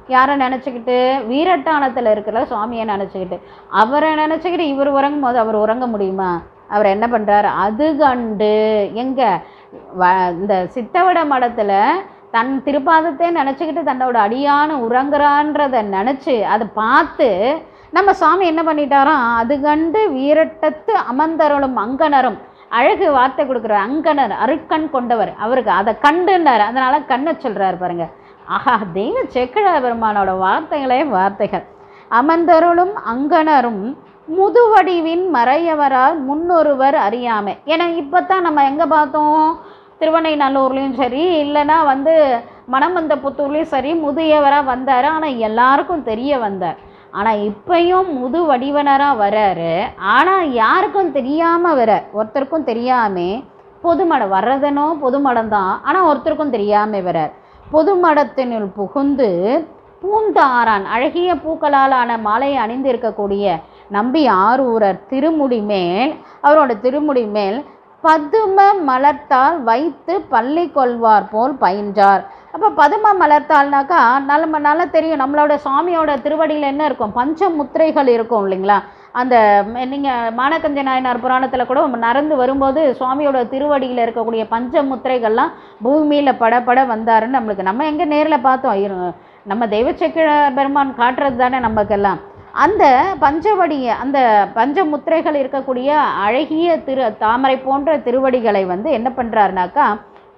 யாரை நினச்சிக்கிட்டு வீரட்டானத்தில் இருக்கிற சுவாமியை நினச்சிக்கிட்டு அவரை நினச்சிக்கிட்டு இவர் உறங்கும் போது அவர் உறங்க முடியுமா அவர் என்ன பண்ணுறாரு அது கண்டு எங்கே வ இந்த சித்தவிட மடத்தில் தன் திருப்பாதத்தை நினச்சிக்கிட்டு தன்னோட அடியான உறங்குறான்றதை நினச்சி அதை பார்த்து நம்ம சுவாமி என்ன பண்ணிட்டாராம் அது கண்டு வீரட்டத்து அமர்ந்தருளும் அங்கனரும் அழகு வார்த்தை கொடுக்குற அங்கனர் அருட்கண் கொண்டவர் அவருக்கு அதை கண்டுன்னார் அதனால கண்ணை சொல்றாரு பாருங்க ஆஹா தெய்வ செக்கிழ பெருமானோட வார்த்தைகளே வார்த்தைகள் அமர்ந்தருளும் அங்கனரும் முதுவடிவின் மறையவரால் முன்னொருவர் அறியாமை ஏன்னா இப்போ தான் நம்ம எங்கே பார்த்தோம் திருவண்ணைநல்லூர்லேயும் சரி இல்லைன்னா வந்து மணமந்த புத்தூர்லேயும் சரி முதியவராக வந்தார் ஆனால் எல்லாருக்கும் தெரிய வந்தார் ஆனால் இப்பயும் முது வடிவனராக வராரு ஆனால் யாருக்கும் தெரியாமல் வர ஒருத்தருக்கும் தெரியாமே பொதுமடம் வர்றதனோ பொதுமடம் தான் ஆனால் ஒருத்தருக்கும் தெரியாமல் வரார் பொதுமடத்தினுள் புகுந்து பூந்தாரான் அழகிய பூக்களால் ஆன மாலையை அணிந்து இருக்கக்கூடிய நம்பி ஆரூரர் திருமுடி மேல் அவரோட திருமுடி மேல் பதும மலர்த்தால் வைத்து பள்ளி கொள்வார் போல் பயின்றார் அப்போ பதும மலர்த்தால்னாக்கா நல்ல நல்லா தெரியும் நம்மளோட சுவாமியோட திருவடியில் என்ன இருக்கும் பஞ்ச முத்திரைகள் இருக்கும் இல்லைங்களா அந்த நீங்கள் மானக்கஞ்ச நாயனார் புராணத்தில் கூட நடந்து வரும்போது சுவாமியோட திருவடியில் இருக்கக்கூடிய பஞ்ச முத்திரைகள்லாம் பூமியில் பட பட வந்தாருன்னு நம்மளுக்கு நம்ம எங்கே நேரில் பார்த்தோம் இரு- நம்ம தெய்வச்சக்கிர பெருமான் காட்டுறது தானே நமக்கெல்லாம் அந்த பஞ்சவடிய அந்த பஞ்ச முத்திரைகள் இருக்கக்கூடிய அழகிய திரு தாமரை போன்ற திருவடிகளை வந்து என்ன பண்ணுறாருனாக்கா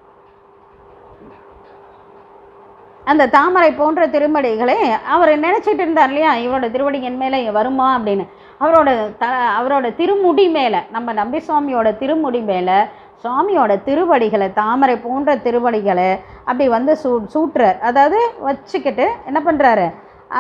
அந்த தாமரை போன்ற திருமடிகளை அவர் நினச்சிட்டு இருந்தார் இல்லையா இவரோட திருவடி என் மேலே வருமா அப்படின்னு அவரோட த அவரோட திருமுடி மேலே நம்ம நம்பி சுவாமியோட திருமுடி மேலே சுவாமியோட திருவடிகளை தாமரை போன்ற திருவடிகளை அப்படி வந்து சூ சூட்டுறார் அதாவது வச்சுக்கிட்டு என்ன பண்ணுறாரு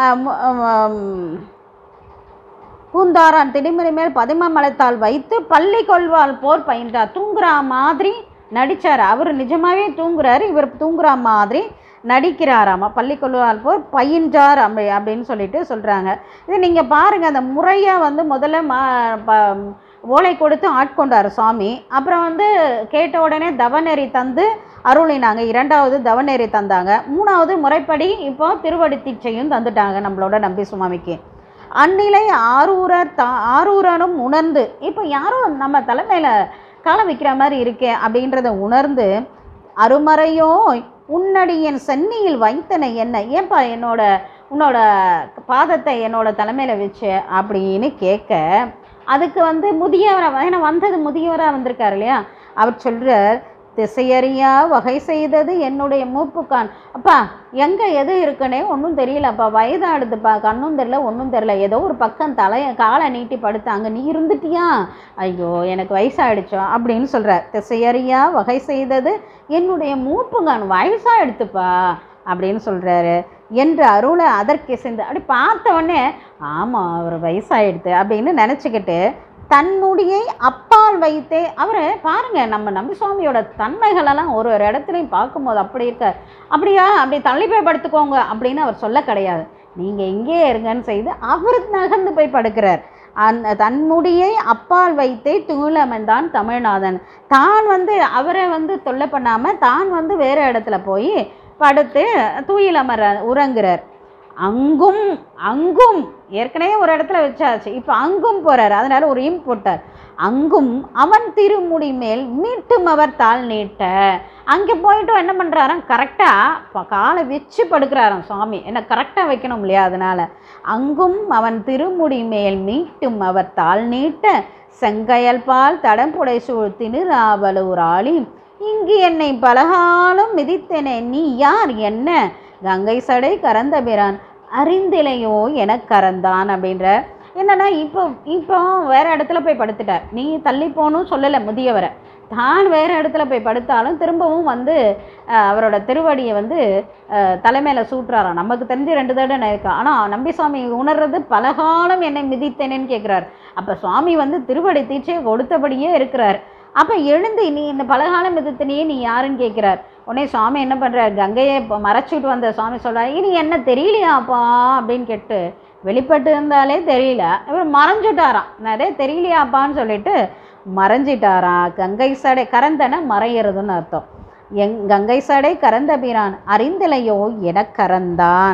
பூந்தாரான் திடிமறை மேல் பதிம மலத்தால் வைத்து பள்ளி கொள்வாள் போர் பயின்றார் தூங்குறா மாதிரி நடிச்சார் அவர் நிஜமாவே தூங்குறாரு இவர் தூங்குறா மாதிரி நடிக்கிறாராமா பள்ளி கொள்வாள் போர் பயின்றார் அப்படி அப்படின்னு சொல்லிட்டு சொல்கிறாங்க இது நீங்கள் பாருங்கள் அந்த முறையாக வந்து முதல்ல மா ப ஓலை கொடுத்து ஆட்கொண்டார் சுவாமி அப்புறம் வந்து கேட்ட உடனே தவநெறி தந்து அருளினாங்க இரண்டாவது தவநெறி தந்தாங்க மூணாவது முறைப்படி இப்போ திருவடி தீட்சையும் தந்துட்டாங்க நம்மளோட நம்பி சுவாமிக்கு அந்நிலை ஆரூரர் தா ஆரூரனும் உணர்ந்து இப்போ யாரும் நம்ம தலைமையில் காலம் வைக்கிற மாதிரி இருக்கே அப்படின்றத உணர்ந்து அருமறையோ உன்னடியின் சென்னியில் வைத்தனை என்ன ஏன்பா என்னோட உன்னோட பாதத்தை என்னோட தலைமையில் வச்சு அப்படின்னு கேட்க அதுக்கு வந்து முதியவராக ஏன்னா வந்தது முதியவராக வந்திருக்காரு இல்லையா அவர் சொல்கிறார் திசையறியா வகை செய்தது என்னுடைய மூப்புக்கான் அப்பா எங்கே எது இருக்குன்னே ஒன்றும் தெரியலப்பா வயதாடுதுப்பா கண்ணும் தெரில ஒன்றும் தெரில ஏதோ ஒரு பக்கம் தலையை காலை நீட்டி படுத்தாங்க நீ இருந்துட்டியா ஐயோ எனக்கு வயசாயிடுச்சோ அப்படின்னு சொல்கிறார் திசையறியா வகை செய்தது என்னுடைய மூப்புங்கான் வயசாகிடுத்துப்பா அப்படின்னு சொல்கிறாரு என்று அருளை அதற்கு சென்று அப்படி பார்த்த உடனே ஆமாம் அவர் வயசாயிடுது அப்படின்னு நினச்சிக்கிட்டு தன்னுடைய அப்பால் வைத்தே அவரை பாருங்க நம்ம நம்பி சுவாமியோட தன்மைகளெல்லாம் ஒரு ஒரு இடத்துலையும் பார்க்கும்போது அப்படி இருக்க அப்படியா அப்படி தள்ளி போய் படுத்துக்கோங்க அப்படின்னு அவர் சொல்ல கிடையாது நீங்கள் இங்கே இருங்கன்னு செய்து அவர் நகர்ந்து போய் படுக்கிறார் அந்த தன்முடியை அப்பால் வைத்தே தூளமன் தமிழ்நாதன் தான் வந்து அவரை வந்து தொல்லை பண்ணாமல் தான் வந்து வேறு இடத்துல போய் படுத்து தூயில் அமர உறங்குறார் அங்கும் அங்கும் ஏற்கனவே ஒரு இடத்துல வச்சாச்சு இப்போ அங்கும் போறார் அதனால ஒரு இம் போட்டார் அங்கும் அவன் திருமுடி மேல் மீட்டும் அவர் தாள் நீட்ட அங்கே போயிட்டு என்ன பண்ணுறாராம் கரெக்டாக காலை வச்சு படுக்கிறாராம் சுவாமி என்ன கரெக்டாக வைக்கணும் இல்லையா அதனால் அங்கும் அவன் திருமுடி மேல் மீட்டும் அவர் தாள் நீட்ட செங்கயல் பால் தடம்புடை சூழ் திணிராவலூர் ஆளி இங்கு என்னை பலகாலம் மிதித்தனே நீ யார் என்ன கங்கை சடை கறந்த பிரான் அறிந்திலையோ என கறந்தான் அப்படின்ற என்னன்னா இப்போ இப்போ வேற இடத்துல போய் படுத்துட்டார் நீ தள்ளி போகணும் சொல்லலை முதியவரை தான் வேறு இடத்துல போய் படுத்தாலும் திரும்பவும் வந்து அஹ், அவரோட திருவடியை வந்து அஹ், தலைமையில் சூட்டுறாராம் நமக்கு தெரிஞ்சு ரெண்டு தடவை இருக்கு ஆனால் நம்பி சுவாமி உணர்றது பலகாலம் என்னை மிதித்தேனேன்னு கேட்குறாரு அப்போ சுவாமி வந்து திருவடி தீட்சையை கொடுத்தபடியே இருக்கிறார் அப்போ எழுந்து நீ இந்த பலகாலம் மிதித்தனையே நீ யாருன்னு கேட்குறார் உடனே சுவாமி என்ன பண்ணுறார் கங்கையை இப்போ மறைச்சிட்டு வந்த சுவாமி சொல்கிறார் இனி என்ன தெரியலையாப்பா அப்படின்னு கேட்டு வெளிப்பட்டு இருந்தாலே தெரியல இவர் மறைஞ்சுட்டாராம் நிறைய தெரியலையாப்பான்னு சொல்லிட்டு மறைஞ்சிட்டாராம் கங்கை சடை கரந்தன மறையிறதுன்னு அர்த்தம் எங் கங்கை சடை கரந்த பிரான் அறிந்திலையோ என கறந்தான்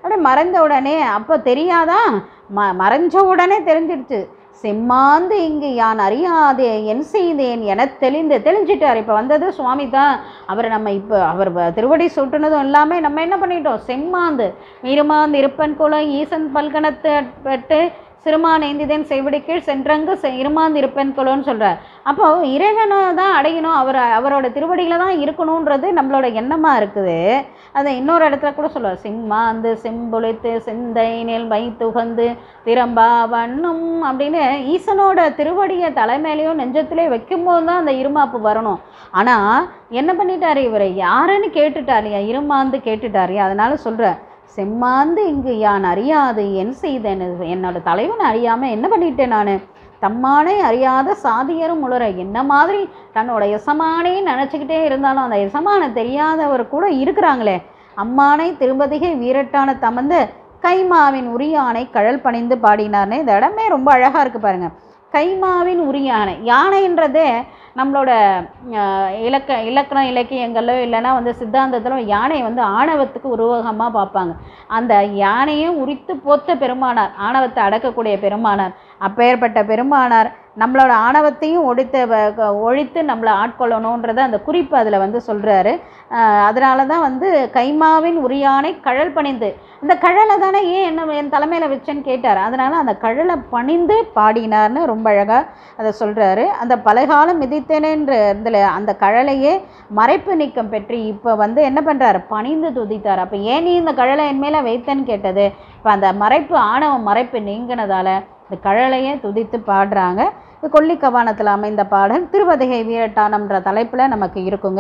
அப்படியே மறைந்த உடனே அப்போ தெரியாதா ம மறைஞ்ச உடனே தெரிஞ்சிடுச்சு செம்மாந்து இங்கு யான் அறியாதே என் செய்தேன் என தெளிந்து தெளிஞ்சிட்டார் இப்போ வந்தது சுவாமி தான் அவர் நம்ம இப்போ அவர் வ- திருவடி சுட்டுனதும் எல்லாமே நம்ம என்ன பண்ணிட்டோம் செம்மாந்து இருமாந்து இருப்பன் குலம் ஈசன் பல்கணத்து பெட்டு சிறுமான் ஏந்திதேன் செய்வடி கீழ் சென்றங்கு செ- இருமாந்து இருப்பன் குலம்னு சொல்கிறார் அப்போ இறைவனை தான் அடையணும் அவர் அவரோட திருவடியில் தான் இருக்கணுன்றது நம்மளோட எண்ணமாக இருக்குது அதை இன்னொரு இடத்துல கூட சொல்லுவார் சிம்மாந்து செம்பொழித்து செந்தைனில் வைத்துகந்து திறம்பா வண்ணம் அப்படின்னு ஈசனோட திருவடியை தலைமையிலையும் நெஞ்சத்திலே வைக்கும்போது தான் அந்த இருமாப்பு வரணும் ஆனால் என்ன பண்ணிட்டாரு இவர் யாருன்னு கேட்டுட்டாரியா இருமாந்து கேட்டுட்டாரியா அதனால சொல்கிறார் செம்மாந்து இங்கு யான் அறியாது என் செய்தேன் என்னோட தலைவன் அறியாமல் என்ன பண்ணிட்டேன் நான் தம்மானை அறியாத சாதியரும் உளர என்ன மாதிரி தன்னோட எசமானே நினச்சிக்கிட்டே இருந்தாலும் அந்த எசமான தெரியாதவர் கூட இருக்கிறாங்களே அம்மானை திரும்பதிகை வீரட்டான தமந்து கைமாவின் உரியானை கழல் பணிந்து பாடினார்னு இந்த இடமே ரொம்ப அழகாக இருக்குது பாருங்க கைமாவின் உரியானை யானைன்றதே நம்மளோட அஹ், இலக்க இலக்கண இலக்கியங்களோ இல்லைன்னா வந்து சித்தாந்தத்திலோ யானை வந்து ஆணவத்துக்கு உருவகமாக பார்ப்பாங்க அந்த யானையை உரித்து போத்த பெருமானார் ஆணவத்தை அடக்கக்கூடிய பெருமானார் அப்பேற்பட்ட பெருமானார் நம்மளோட ஆணவத்தையும் ஒழித்து வ- க- ஒழித்து நம்மளை ஆட்கொள்ளணுன்றத அந்த குறிப்பு அதில் வந்து சொல்கிறாரு அதனால தான் வந்து கைமாவின் உரியானை கழல் பணிந்து இந்த கழலை தானே ஏன் என்ன என் தலைமையில் வச்சேன்னு கேட்டார் அதனால் அந்த கழலை பணிந்து பாடினார்னு ரொம்ப அழகாக அதை சொல்கிறாரு அந்த பலகாலம் மிதித்தேனேன்ற இதில் அந்த கழலையே மறைப்பு நீக்கம் பெற்று இப்போ வந்து என்ன பண்ணுறாரு பணிந்து துதித்தார் அப்போ ஏன் நீ இந்த கழலை என் மேலே வைத்தேன்னு கேட்டது இப்போ அந்த மறைப்பு ஆணவ மறைப்பு நீங்கினதால இந்த கழலையே துதித்து பாடுறாங்க இது கொல்லிக்கவானத்தில் அமைந்த பாடல் திருவதிகை வீரட்டானம்ன்ற தலைப்பில் நமக்கு இருக்குங்க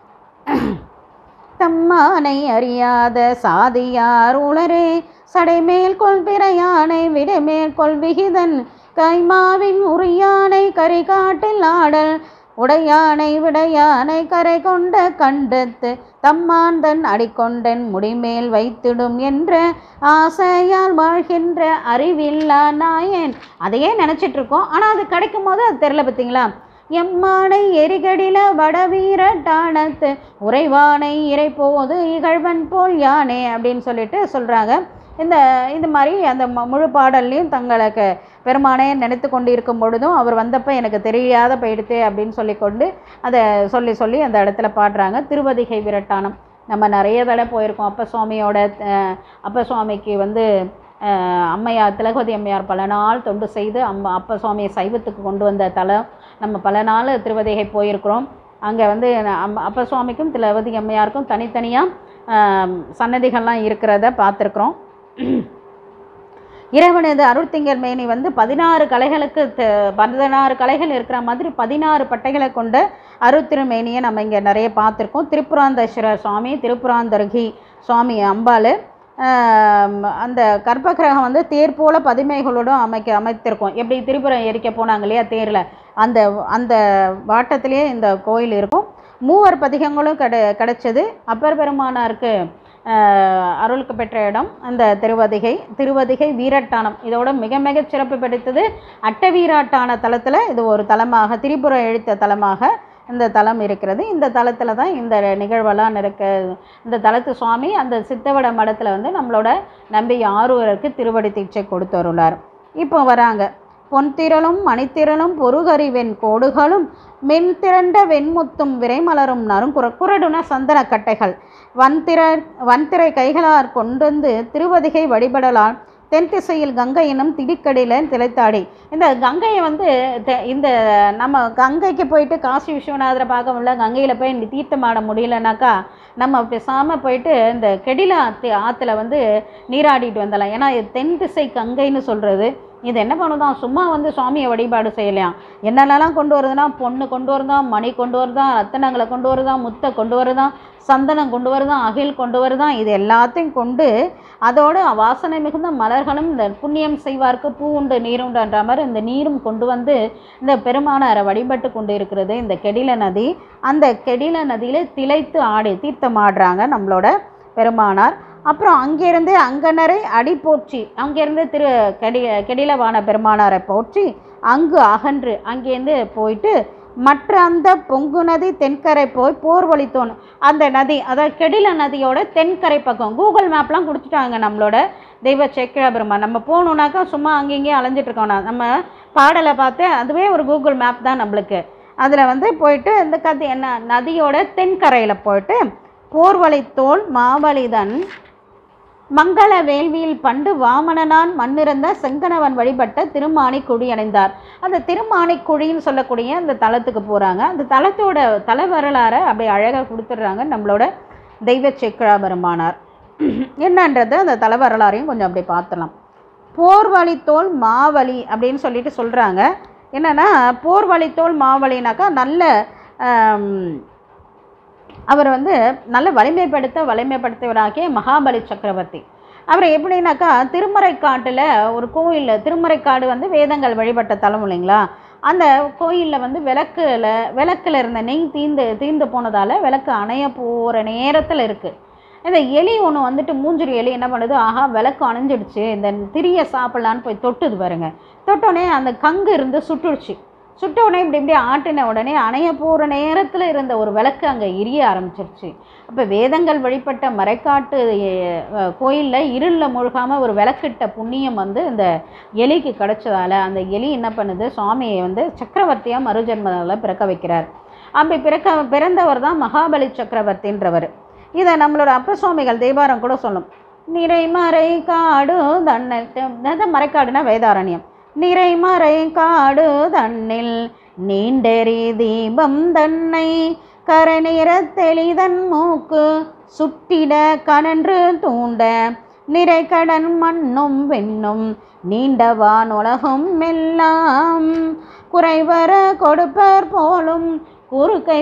தம்மானை அறியாத சாதியார் உளரே சடைமேல் கொள் பிறையானை விடைமேல் கொள் விகிதன் கைமாவின் உரியானை கரை காட்டில் ஆடல் உடையானை விடையானை கரை கொண்ட கண்டத்து தம்மாந்தன் அடிக்கொண்டன் முடிமேல் வைத்திடும் என்ற ஆசையால் வாழ்கின்ற அறிவில்லா நாயன் அதையே நினச்சிட்டு இருக்கோம் ஆனால் அது கிடைக்கும் போது அது தெரில பார்த்தீங்களா எம்மானை எரிகடில வடவீர டானத்து உறைவானை இறைப்போது இகழ்வன் போல் யானே அப்படின்னு சொல்லிட்டு சொல்கிறாங்க இந்த இது மாதிரி அந்த ம- முழு பாடல்லையும் தங்களுக்கு பெருமானே நினைத்து கொண்டு இருக்கும் பொழுதும் அவர் வந்தப்போ எனக்கு தெரியாத போயிடுத்து அப்படின்னு சொல்லிக்கொண்டு அதை சொல்லி சொல்லி அந்த இடத்துல பாடுறாங்க திருவதிகை விரட்டானம் நம்ம நிறைய தடவை போயிருக்கோம் அப்ப சுவாமியோட அஹ், அப்ப சுவாமிக்கு வந்து அஹ், அம்மையார் திலகவதி அம்மையார் பல நாள் தொண்டு செய்து அம்மா அப்ப சுவாமியை சைவத்துக்கு கொண்டு வந்த தலம் நம்ம பல நாள் திருவதிகை போயிருக்கிறோம் அங்கே வந்து அம் அப்ப சுவாமிக்கும் திலகவதி அம்மையாருக்கும் தனித்தனியாக சன்னதிகள்லாம் இருக்கிறத பார்த்துருக்குறோம் இறைவனது அருட்திங்கர் மேனி வந்து பதினாறு கலைகளுக்கு த- பதினாறு கலைகள் இருக்கிற மாதிரி பதினாறு பட்டைகளை கொண்ட அருத்திருமேனியை நம்ம இங்கே நிறைய பார்த்துருக்கோம் திருப்புராந்தேஸ்வரர் சுவாமி திருப்புராந்தர்கி சுவாமி அம்பாள் ஆம், அந்த கர்ப்பகிரகம் வந்து தேர் போல பதிமைகளோடும் அமைக்க அமைத்திருக்கோம் எப்படி திரிபுரம் எரிக்க போனாங்க இல்லையா தேரில் அந்த அந்த வாட்டத்திலேயே இந்த கோயில் இருக்கும் மூவர் பதிகங்களும் கிடை கிடைச்சது அப்பர் பெருமானாருக்கு ஆஹ், அருளுக்கு பெற்ற இடம் அந்த திருவதிகை திருவதிகை வீரட்டானம் இதோட மிக மிக சிறப்பு பிடித்தது அட்டவீராட்டான தலத்தில் இது ஒரு தலமாக திரிபுரம் எழுத்த தலமாக இந்த தலம் இருக்கிறது இந்த தலத்தில் தான் இந்த நிகழ்வெல்லாம் இருக்க இந்த தலத்து சுவாமி அந்த சித்தவட மடத்தில் வந்து நம்மளோட நம்பி ஆரூரருக்கு திருவடி தீட்சை கொடுத்தருளார் இப்போ வராங்க பொன்திரளும் மணித்திரளும் பொறுகறிவெண் கோடுகளும் மென் திரண்ட வெண்முத்தும் விரைமலரும் நறுங்குற குரடுன சந்தன கட்டைகள் வன்திர வன்திரை கைகளார் கொண்டு திருவதிகை வழிபடலால் தென் திசையில் கங்கை எனும் திடிக்கடியில திளைத்தாடி இந்த கங்கையை வந்து தெ- இந்த நம்ம கங்கைக்கு போயிட்டு காசி விஸ்வநாதரை பார்க்க முடியல கங்கையில் போய் இந்த தீர்த்தமாட முடியலனாக்கா நம்ம பேசாமல் போயிட்டு இந்த கெடில ஆத்து ஆற்றுல வந்து நீராடிட்டு வந்துடலாம் ஏன்னா இது தென் திசை கங்கைன்னு சொல்கிறது இது என்ன பண்ணுதான் சும்மா வந்து சுவாமியை வழிபாடு செய்யலையாம் என்னென்னலாம் கொண்டு வருதுன்னா பொண்ணு கொண்டு வருதான் மணி கொண்டு வருதான் ரத்தனங்களை கொண்டு வருதான் முத்தை கொண்டு வருதான் சந்தனம் கொண்டு வருதான் அகில் கொண்டு வருதான் இது எல்லாத்தையும் கொண்டு அதோட வாசனை மிகுந்த மலர்களும் இந்த புண்ணியம் செய்வார்க்கு பூ உண்டு நீர் உண்டுன்ற மாதிரி இந்த நீரும் கொண்டு வந்து இந்த பெருமானாரை வழிபட்டு கொண்டு இருக்கிறது இந்த கெடில நதி அந்த கெடில நதியில திளைத்து ஆடி தீர்த்தம் ஆடுறாங்க நம்மளோட பெருமானார் அப்புறம் அங்கேருந்து அங்கனரை அடி போற்றி அங்கேருந்து திரு கெடி கெடிலவான பெருமானாரை போற்றி அங்கு அகன்று அங்கேருந்து போயிட்டு மற்ற அந்த பொங்கு நதி தென்கரை போய் போர் வழித்தோன் அந்த நதி அதாவது கெடில நதியோட தென்கரை பக்கம் கூகுள் மேப்லாம் கொடுத்துட்டாங்க நம்மளோட தெய்வ சேக்கிழா பெருமான் நம்ம போகணுன்னாக்கா சும்மா அங்கேயும் அலைஞ்சிட்டு இருக்கோம் நான் நம்ம பாடலை பார்த்து அதுவே ஒரு கூகுள் மேப் தான் நம்மளுக்கு அதில் வந்து போயிட்டு இந்த கதை என்ன நதியோட தென்கரையில் போயிட்டு போர்வழித்தோல் மாவலிதன் மங்கள வேள்வியில் பண்டு வாமனனான் மண்ணிறந்த செங்கணவன் வழிபட்ட திருமாணிக்குடி அடைந்தார் அந்த திருமாணிக்குடின்னு சொல்லக்கூடிய அந்த தலத்துக்கு போகிறாங்க அந்த தலத்தோட தல வரலாறை அப்படியே அழகாக கொடுத்துட்றாங்க நம்மளோட தெய்வ சேக்கிழா பெருமானார் என்னன்றது அந்த தல வரலாறையும் கொஞ்சம் அப்படியே பார்த்தலாம் போர்வழித்தோல் மாவலி அப்படின்னு சொல்லிட்டு சொல்கிறாங்க என்னென்னா போர்வழித்தோல் மாவலினாக்கா நல்ல ஆம், அவர் வந்து நல்ல வலிமைப்படுத்த வலிமைப்படுத்தியவராகிய மகாபலி சக்கரவர்த்தி அவர் எப்படின்னாக்கா திருமறைக்காட்டில் ஒரு கோயிலில் திருமறைக்காடு வந்து வேதங்கள் வழிபட்ட தலம் இல்லைங்களா அந்த கோயிலில் வந்து விளக்குல விளக்குல இருந்த நெய் தீந்து தீர்ந்து போனதால் விளக்கு அணைய போகிற நேரத்தில் இருக்குது இந்த எலி ஒன்று வந்துட்டு மூஞ்சிரி எலி என்ன பண்ணுது ஆஹா விளக்கு அணைஞ்சிடுச்சு இந்த திரியை சாப்பிட்லான்னு போய் தொட்டுது பாருங்க தொட்டோடனே அந்த கங்கு இருந்து சுட்டுடுச்சு சுட்ட உடனே இப்படி இப்படி ஆட்டின உடனே அணைய போகிற நேரத்தில் இருந்த ஒரு விளக்கு அங்கே எரிய ஆரம்பிச்சிருச்சு அப்போ வேதங்கள் வழிபட்ட மறைக்காட்டு கோயிலில் இருளில் முழுகாமல் ஒரு விளக்கிட்ட புண்ணியம் வந்து இந்த எலிக்கு கிடைச்சதால அந்த எலி என்ன பண்ணுது சுவாமியை வந்து சக்கரவர்த்தியாக மறுஜென்மத்தில் பிறக்க வைக்கிறார் அப்படி பிறக்க பிறந்தவர் தான் மகாபலி சக்கரவர்த்தின்றவர் இதை நம்மளோட அப்ப சுவாமிகள் தேவாரம் கூட சொல்லும் நிறைமறை காடு தன்னை மறைக்காடுனா வேதாரண்யம் நிறைமறை காடு தன்னில் நீண்டெறி தீபம் தன்னை கரநிற தெளிதன் மூக்கு சுட்டிட கனன்று தூண்ட நிறைகடன் மண்ணும் வெண்ணும் நீண்டவான் உலகும் எல்லாம் குறைவர கொடுப்பர் போலும் குறுக்கை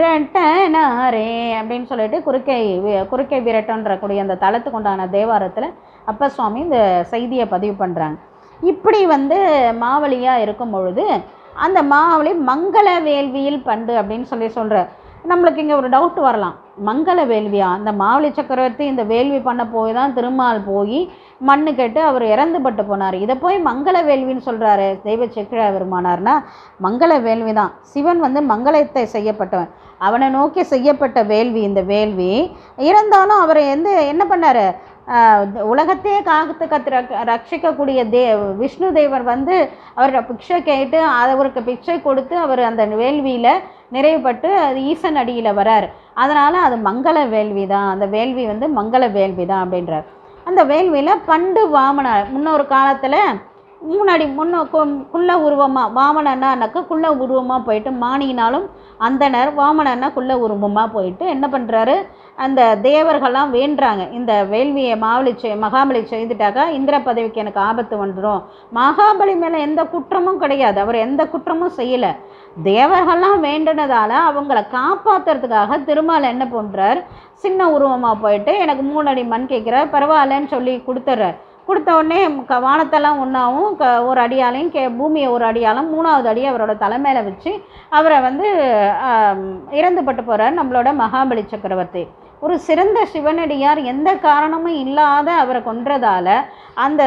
வீரட்டனாரே அப்படின்னு சொல்லிட்டு குறுக்கை வி- குறுக்கை வீரட்டன்ற கூடிய அந்த தலத்துக்கு உண்டான தேவாரத்தில் அப்ப சுவாமி இந்த செய்தியை பதிவு பண்ணுறாங்க இப்படி வந்து மாவலியாக இருக்கும் பொழுது அந்த மாவலி மங்கள வேள்வியில் பண்டு அப்படின்னு சொல்லி சொல்கிறார் நம்மளுக்கு இங்கே ஒரு டவுட் வரலாம் மங்கள வேள்வியா அந்த மாவலி சக்கரவர்த்தி இந்த வேள்வி பண்ண போய் தான் திருமால் போய் மண்ணு கெட்டு அவர் இறந்து பட்டு போனார் இதை போய் மங்கள வேள்வின்னு சொல்கிறாரு தெய்வ செக்கிழா பெருமானார்னா மங்கள வேள்வி தான் சிவன் வந்து மங்களத்தை செய்யப்பட்டவன் அவனை நோக்கி செய்யப்பட்ட வேள்வி இந்த வேள்வி இருந்தாலும் அவர் எந்த என்ன பண்ணாரு ஆஹ் உலகத்தையே காத்து கத்து ரக்- ரட்சிக்கக்கூடிய தே விஷ்ணு தேவர் வந்து அவர்கிட்ட பிக்ஷை கேட்டு அவருக்கு பிச்சை கொடுத்து அவர் அந்த வேள்வியில் நிறைவுபட்டு அது ஈசன் அடியில் வரார் அதனால் அது மங்கள வேள்வி தான் அந்த வேள்வி வந்து மங்கள வேள்வி தான் அப்படின்றார் அந்த வேள்வியில் பண்டு வாமனார் முன்னொரு காலத்தில் முன்னாடி முன்ன கு- குள்ள உருவமாக வாமனன்னாக்க குள்ள உருவமாக போயிட்டு மானினாலும் அந்தனர் வாமனன்னா குள்ள உருவமாக போயிட்டு என்ன பண்ணுறாரு அந்த தேவர்கள்லாம் வேண்டுறாங்க இந்த வேள்வியை மாவலி செய் மகாபலி செய்துட்டாக்கா இந்திர பதவிக்கு எனக்கு ஆபத்து வந்துடும் மகாபலி மேலே எந்த குற்றமும் கிடையாது அவர் எந்த குற்றமும் செய்யலை தேவர்கள்லாம் வேண்டுனதால அவங்கள காப்பாத்துறதுக்காக திருமால் என்ன பண்ணுறார் சின்ன உருவமாக போயிட்டு எனக்கு மூணு அடி மண் கேட்குறார் பரவாயில்லன்னு சொல்லி கொடுத்துட்றார் கொடுத்த உடனே க வானத்தெல்லாம் ஒன்றாவும் க ஒரு அடியாலையும் கே பூமியை ஒரு அடியாலும் மூணாவது அடி அவரோட தலைமையில வச்சு அவரை வந்து ஆம், இறந்துபட்டு போகிறார் நம்மளோட மகாபலி சக்கரவர்த்தி ஒரு சிறந்த சிவனடியார் எந்த காரணமும் இல்லாத அவரை கொன்றதால அந்த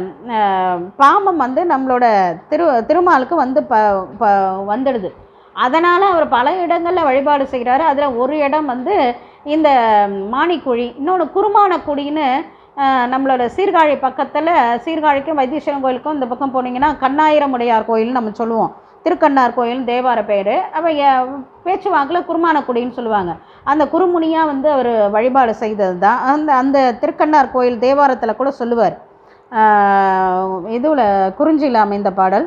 ஆஹ், பாம்பம் வந்து நம்மளோட திரு திருமாலுக்கு வந்து ப ப வந்துடுது அதனால் அவர் பல இடங்களில் வழிபாடு செய்கிறாரு அதில் ஒரு இடம் வந்து இந்த மாணிக்குழி இன்னொன்று குருமானக்குடின்னு ஆஹ், நம்மளோட சீர்காழி பக்கத்தில் சீர்காழிக்கும் வைத்தீஸ்வரன் கோயிலுக்கும் இந்த பக்கம் போனீங்கன்னா கண்ணாயிரமுடையார் கோயில்னு நம்ம சொல்லுவோம் திருக்கண்ணார் கோயில் தேவார பேர் அவ பேச்சு வாக்கில் குருமானக்குடின்னு சொல்லுவாங்க அந்த குருமுனியாக வந்து அவர் வழிபாடு செய்தது தான் அந்த அந்த திருக்கண்ணார் கோயில் தேவாரத்தில் கூட சொல்லுவார் இதுல குறிஞ்சியில் அமைந்த பாடல்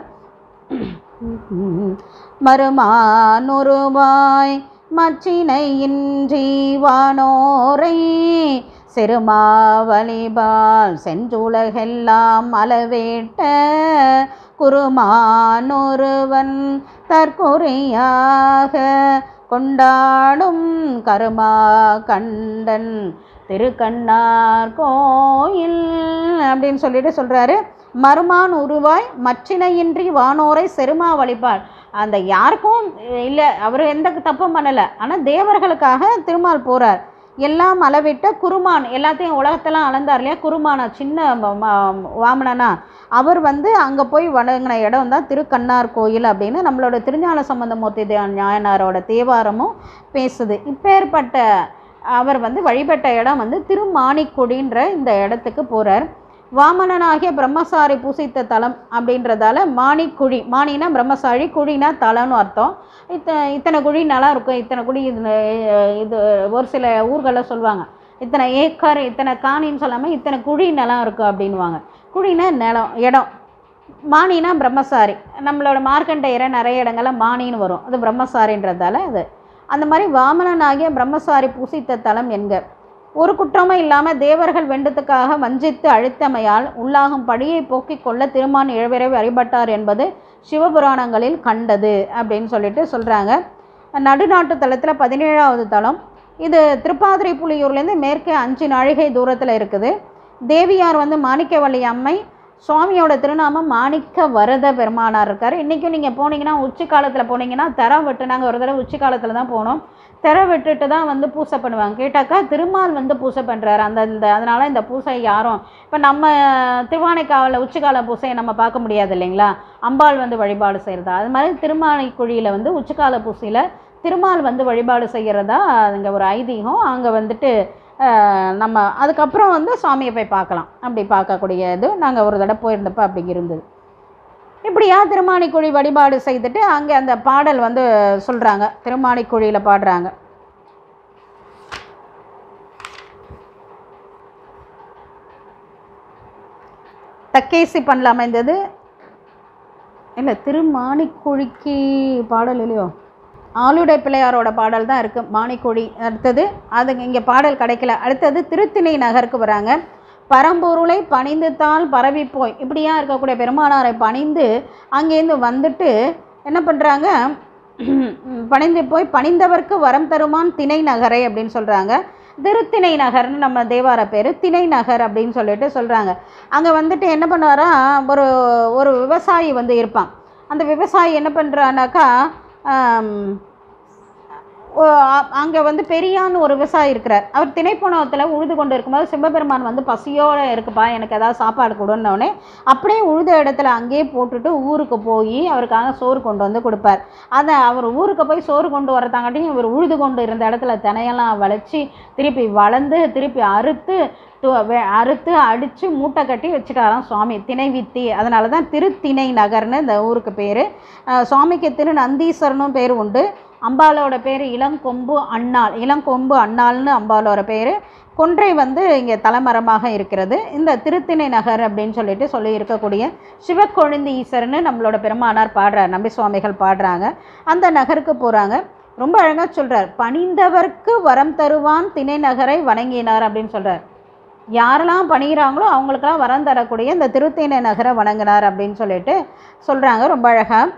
மறுமானுருவாய் மச்சினையின்றி வானோரை சிறுமாவலிபால் சென்றுலகெல்லாம் அளவேட்ட குருமானொருவன் தற்கொறையாக கொண்டாடும் கருமா கண்டன் திருக்கண்ணார் கோயில் அப்படின்னு சொல்லிட்டு சொல்றாரு மருமான் உருவாய் மச்சினையின்றி வானோரை செருமா வழிபாள் அந்த யாருக்கும் இல்லை அவர் எந்த தப்பும் பண்ணலை ஆனால் தேவர்களுக்காக திருமால் போறார் எல்லாம் அளவிட்ட குருமான் எல்லாத்தையும் உலகத்தெல்லாம் அளந்தார் இல்லையா குருமானா சின்ன ம- ம- வாமனனா அவர் வந்து அங்கே போய் வணங்கின இடம் தான் திருக்கண்ணார் கோயில் அப்படின்னு நம்மளோட திருஞான சம்பந்தமூர்த்தி தே- நாயனாரோட தேவாரமும் பேசுது இப்பேற்பட்ட அவர் வந்து வழிபட்ட இடம் வந்து திருமாணிக்குடின்ற இந்த இடத்துக்கு போகிறார் வாமனனாகிய பிரம்மசாரி பூசித்த தலம் அப்படின்றதால மாணிக்குழி மாணினா பிரம்மசாரி குழினா தலம்னு அர்த்தம் இத்த இத்தனை குழி நிலம் இருக்கும் இத்தனை குழி இது இது ஒரு சில ஊர்களில் சொல்லுவாங்க இத்தனை ஏக்கர் இத்தனை காணின்னு சொல்லாமல் இத்தனை குழி நிலம் இருக்கும் அப்படின்வாங்க குழினா நிலம் இடம் மானினா பிரம்மசாரி நம்மளோட மார்க்கண்டையரை நிறைய இடங்கள்ல மானின்னு வரும் அது பிரம்மசாரின்றதால அது அந்த மாதிரி வாமனனாகிய பிரம்மசாரி பூசித்த தலம் என்க ஒரு குற்றமும் இல்லாமல் தேவர்கள் வெண்டத்துக்காக வஞ்சித்து அழித்தமையால் உள்ளாகும் பழியை போக்கிக் கொள்ள திருமான் இழவிரை வழிபட்டார் என்பது சிவபுராணங்களில் கண்டது அப்படின்னு சொல்லிட்டு சொல்கிறாங்க நடுநாட்டு தலத்தில் பதினேழாவது தலம் இது திருப்பாதிரை புலியூர்லேருந்து மேற்கே அஞ்சு நாழிகை தூரத்தில் இருக்குது தேவியார் வந்து மாணிக்கவள்ளி அம்மை சுவாமியோட திருநாமம் மாணிக்க வரத பெருமானார் இருக்கார் இன்றைக்கும் நீங்கள் போனீங்கன்னா உச்சி காலத்தில் போனீங்கன்னா தெர விட்டு நாங்கள் ஒரு தடவை உச்சி காலத்தில் தான் போனோம் தெர விட்டுட்டு தான் வந்து பூசை பண்ணுவாங்க கேட்டாக்கா திருமால் வந்து பூசை பண்ணுறாரு அந்த இந்த அதனால் இந்த பூசை யாரும் இப்போ நம்ம திருவானைக்காவலில் உச்சிக்கால பூசையை நம்ம பார்க்க முடியாது இல்லைங்களா அம்பாள் வந்து வழிபாடு செய்கிறதா அது மாதிரி திருமானைக்குழியில் வந்து உச்சிக்கால பூசையில் திருமால் வந்து வழிபாடு செய்கிறதா அங்கே ஒரு ஐதீகம் அங்கே வந்துட்டு அஹ், நம்ம அதுக்கப்புறம் வந்து சுவாமியை போய் பார்க்கலாம் அப்படி பார்க்கக்கூடிய இது நாங்கள் ஒரு தடவை போயிருந்தப்போ அப்படி இருந்தது இப்படியா திருமாணிக்குழி வழிபாடு செய்துட்டு அங்கே அந்த பாடல் வந்து சொல்கிறாங்க திருமாணிக்குழியில் பாடுறாங்க தக்கேசி பண்ணல அமைந்தது இல்லை திருமாணிக்குழிக்கு பாடல் இல்லையோ ஆளுடை பிள்ளையாரோட பாடல் தான் இருக்குது மாணிக்குழி அடுத்தது அது இங்கே பாடல் கிடைக்கல அடுத்தது திருத்திணை நகருக்கு வராங்க பரம்பொருளை பணிந்து தாள் பரவி போய் இப்படியா இருக்கக்கூடிய பெருமானாரை பணிந்து அங்கேருந்து வந்துட்டு என்ன பண்ணுறாங்க பணிந்து போய் பணிந்தவர்க்கு வரம் தருமான் திணை நகரை அப்படின்னு சொல்கிறாங்க திருத்திணை நகர்னு நம்ம தேவார பேர் திணை நகர் அப்படின்னு சொல்லிட்டு சொல்கிறாங்க அங்கே வந்துட்டு என்ன பண்ணுவாரா ஒரு ஒரு விவசாயி வந்து இருப்பான் அந்த விவசாயி என்ன பண்ணுறானாக்கா அங்கே வந்து பெரியான்னு ஒரு விவசாயி இருக்கிறார் அவர் திணைப்புணத்தில் உழுது கொண்டு இருக்கும்போது சிவபெருமான் வந்து பசியோடு இருக்குப்பா எனக்கு ஏதாவது சாப்பாடு கொடுன்னொடனே அப்படியே உழுத இடத்துல அங்கேயே போட்டுட்டு ஊருக்கு போய் அவருக்காக சோறு கொண்டு வந்து கொடுப்பார் அதை அவர் ஊருக்கு போய் சோறு கொண்டு வரத்தாங்காட்டியும் இவர் உழுது கொண்டு இருந்த இடத்துல தினையெல்லாம் வளைச்சி திருப்பி வளர்ந்து திருப்பி அறுத்து து- வெ- அறுத்து அடித்து மூட்டை கட்டி வச்சுட்டாராம் சுவாமி திணை வித்தி அதனால தான் திருத்திணை நகர்னு இந்த ஊருக்கு பேர் சுவாமிக்கு திரு நந்தீஸ்வரனும் பேர் உண்டு அம்பாலோட பேர் இளங்கொம்பு அண்ணாள் இளங்கொம்பு அண்ணாள்னு அம்பாலோட பேர் கொன்றை வந்து இங்கே தலைமரமாக இருக்கிறது இந்த திருத்திணை நகர் அப்படின்னு சொல்லிட்டு சொல்லி இருக்கக்கூடிய சிவக்கொழுந்து ஈஸ்வரன்னு நம்மளோட பெருமானார் பாடுறார் நம்பி சுவாமிகள் பாடுறாங்க அந்த நகருக்கு போகிறாங்க ரொம்ப அழகாக சொல்கிறார் பணிந்தவர்க்கு வரம் தருவான் திணை நகரை வணங்கினார் அப்படின்னு சொல்கிறார் யாரெல்லாம் பணிகிறாங்களோ அவங்களுக்கெல்லாம் வரம் தரக்கூடிய இந்த திருத்தேனை நகரை வணங்கினார் அப்படின்னு சொல்லிட்டு சொல்கிறாங்க ரொம்ப அழகாக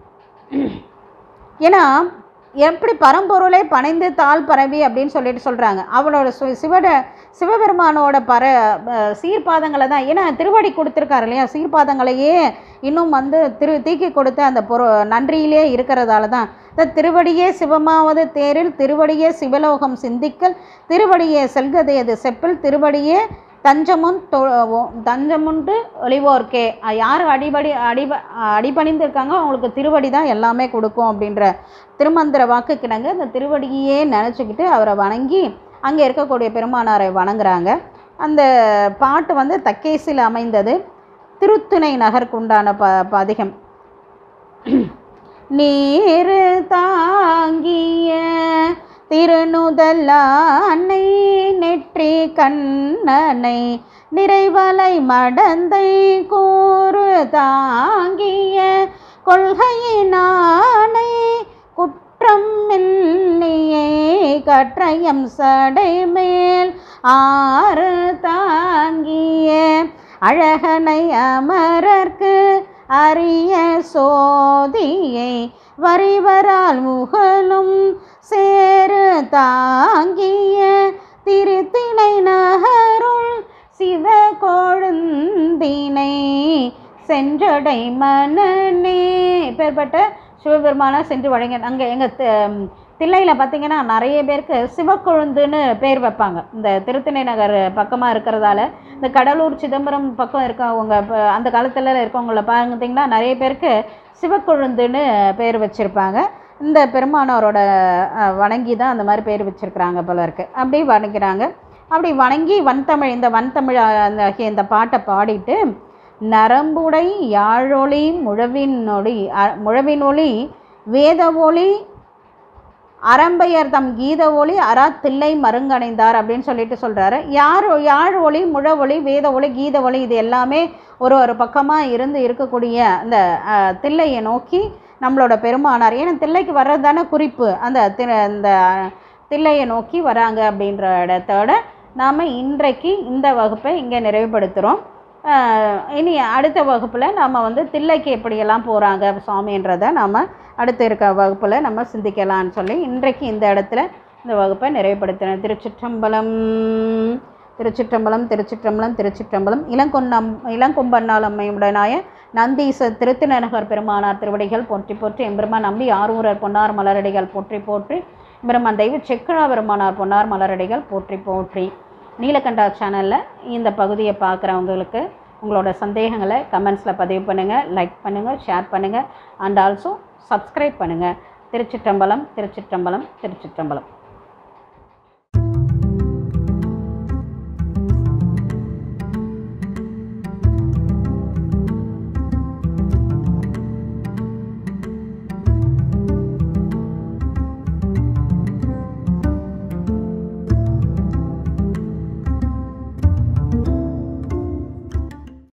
ஏன்னா எப்படி பரம்பொருளை பணிந்து தாழ் பரவி அப்படின்னு சொல்லிட்டு சொல்கிறாங்க அவனோட சு சிவட சிவபெருமானோட பர அஹ், சீர்பாதங்களை தான் ஏன்னா திருவடி கொடுத்துருக்காரு இல்லையா சீர்பாதங்களையே இன்னும் வந்து திரு தீக்கி கொடுத்த அந்த பொரு நன்றியிலே இருக்கிறதால தான் இந்த திருவடியே சிவமாவது தேரில் திருவடியே சிவலோகம் சிந்திக்கல் திருவடியே செல்கதையது செப்பில் திருவடியே தஞ்சமுன் தொ ஓ- தஞ்சமுண்டு ஒளிவோர்க்கே அஹ் யார் அடிபடி அடிப அடிபணிந்து இருக்காங்க அவங்களுக்கு திருவடி தான் எல்லாமே கொடுக்கும் அப்படின்ற திருமந்திர வாக்கு கிணங்க இந்த திருவடியே நினச்சிக்கிட்டு அவரை வணங்கி அங்கே இருக்கக்கூடிய பெருமானாரை வணங்குறாங்க அந்த பாட்டு வந்து தக்கேசில் அமைந்தது திருத்துணை நகருக்கு உண்டான ப பதிகம் நீரு தாங்கிய திருநுதல் அன்னை நெற்றி கண்ணனை நிறைவலை மடந்தை கூறு தாங்கிய கொள்கையினானை குற்றம் இல்லையே கற்றயம் சடை மேல் ஆறு தாங்கிய அழகனை அமரர்க்கு அரிய சோதியை வரிவரால் முகலும் சேரு தாங்கிய திருத்திணை நகருள் சிவ கொழுந்தினை சென்றடை மனநே பேர்பட்ட சிவபெருமானா சென்று வழங்க அங்கே எங்கள் தில்லையில் பார்த்தீங்கன்னா நிறைய பேருக்கு சிவக்கொழுந்துன்னு பேர் வைப்பாங்க இந்த திருத்தணி நகர் பக்கமாக இருக்கிறதால இந்த கடலூர் சிதம்பரம் பக்கம் இருக்கவங்க இப்போ அந்த காலத்தில் இருக்கவங்கள பார்த்தீங்கன்னா நிறைய பேருக்கு சிவக்கொழுந்துன்னு பேர் வச்சுருப்பாங்க இந்த பெருமானவரோட அஹ், வணங்கி தான் அந்த மாதிரி பேர் வச்சுருக்குறாங்க போல இருக்கு அப்படி வணங்குறாங்க அப்படி வணங்கி வன்தமிழ் இந்த வன்தமிழ் அஹ், அந்த இந்த பாட்டை பாடிட்டு நரம்புடை யாழொளி முழவின் ஒளி அ- முழவின் ஒளி வேத ஒளி அறம்பையர் தம் கீத ஒளி அரா தில்லை மருங்கணைந்தார் அப்படின்னு சொல்லிட்டு சொல்கிறாரு யார் யாழ் ஒளி முழ ஒளி வேத ஒளி கீத ஒளி இது எல்லாமே ஒரு ஒரு பக்கமாக இருந்து இருக்கக்கூடிய அந்த அஹ், தில்லையை நோக்கி நம்மளோட பெருமானார் ஏன்னா தில்லைக்கு வர்றது தானே குறிப்பு அந்த தி அந்த தில்லையை நோக்கி வராங்க அப்படின்ற இடத்தோட நாம் இன்றைக்கு இந்த வகுப்பை இங்கே நிறைவுபடுத்துகிறோம் ஆஹ் இனி அடுத்த வகுப்பில் நம்ம வந்து தில்லைக்கு எப்படியெல்லாம் போகிறாங்க சுவாமின்றதை நாம் அடுத்த இருக்க வகுப்பில் நம்ம சிந்திக்கலாம்னு சொல்லி இன்றைக்கு இந்த இடத்துல இந்த வகுப்பை நிறைவுபடுத்தினேன் திருச்சிற்றம்பலம் திருச்சிற்றம்பலம் திருச்சிற்றம்பலம் திருச்சிற்றம்பலம் இளங்கொன்னம் இளங்கொம்பன்னாள் அம்மையுடனாய நந்தீச திருத்திநகர் பெருமானார் திருவடிகள் போற்றி போற்றி எம்பெருமான் நம்பி ஆரூரர் பொன்னார் மலரடிகள் போற்றி போற்றி எம்பெருமான் தெய்வ செக்குழா பெருமானார் பொன்னார் மலரடிகள் போற்றி போற்றி நீலகண்டா சேனலில் இந்த பகுதியை பார்க்குறவங்களுக்கு உங்களோட சந்தேகங்களை கமெண்ட்ஸில் பதிவு பண்ணுங்கள் லைக் பண்ணுங்கள் ஷேர் பண்ணுங்கள் அண்ட் ஆல்சோ சப்ஸ்கிரைப் பண்ணுங்கள் திருச்சிற்றம்பலம் திருச்சிற்றம்பலம் திருச்சிற்றம்பலம்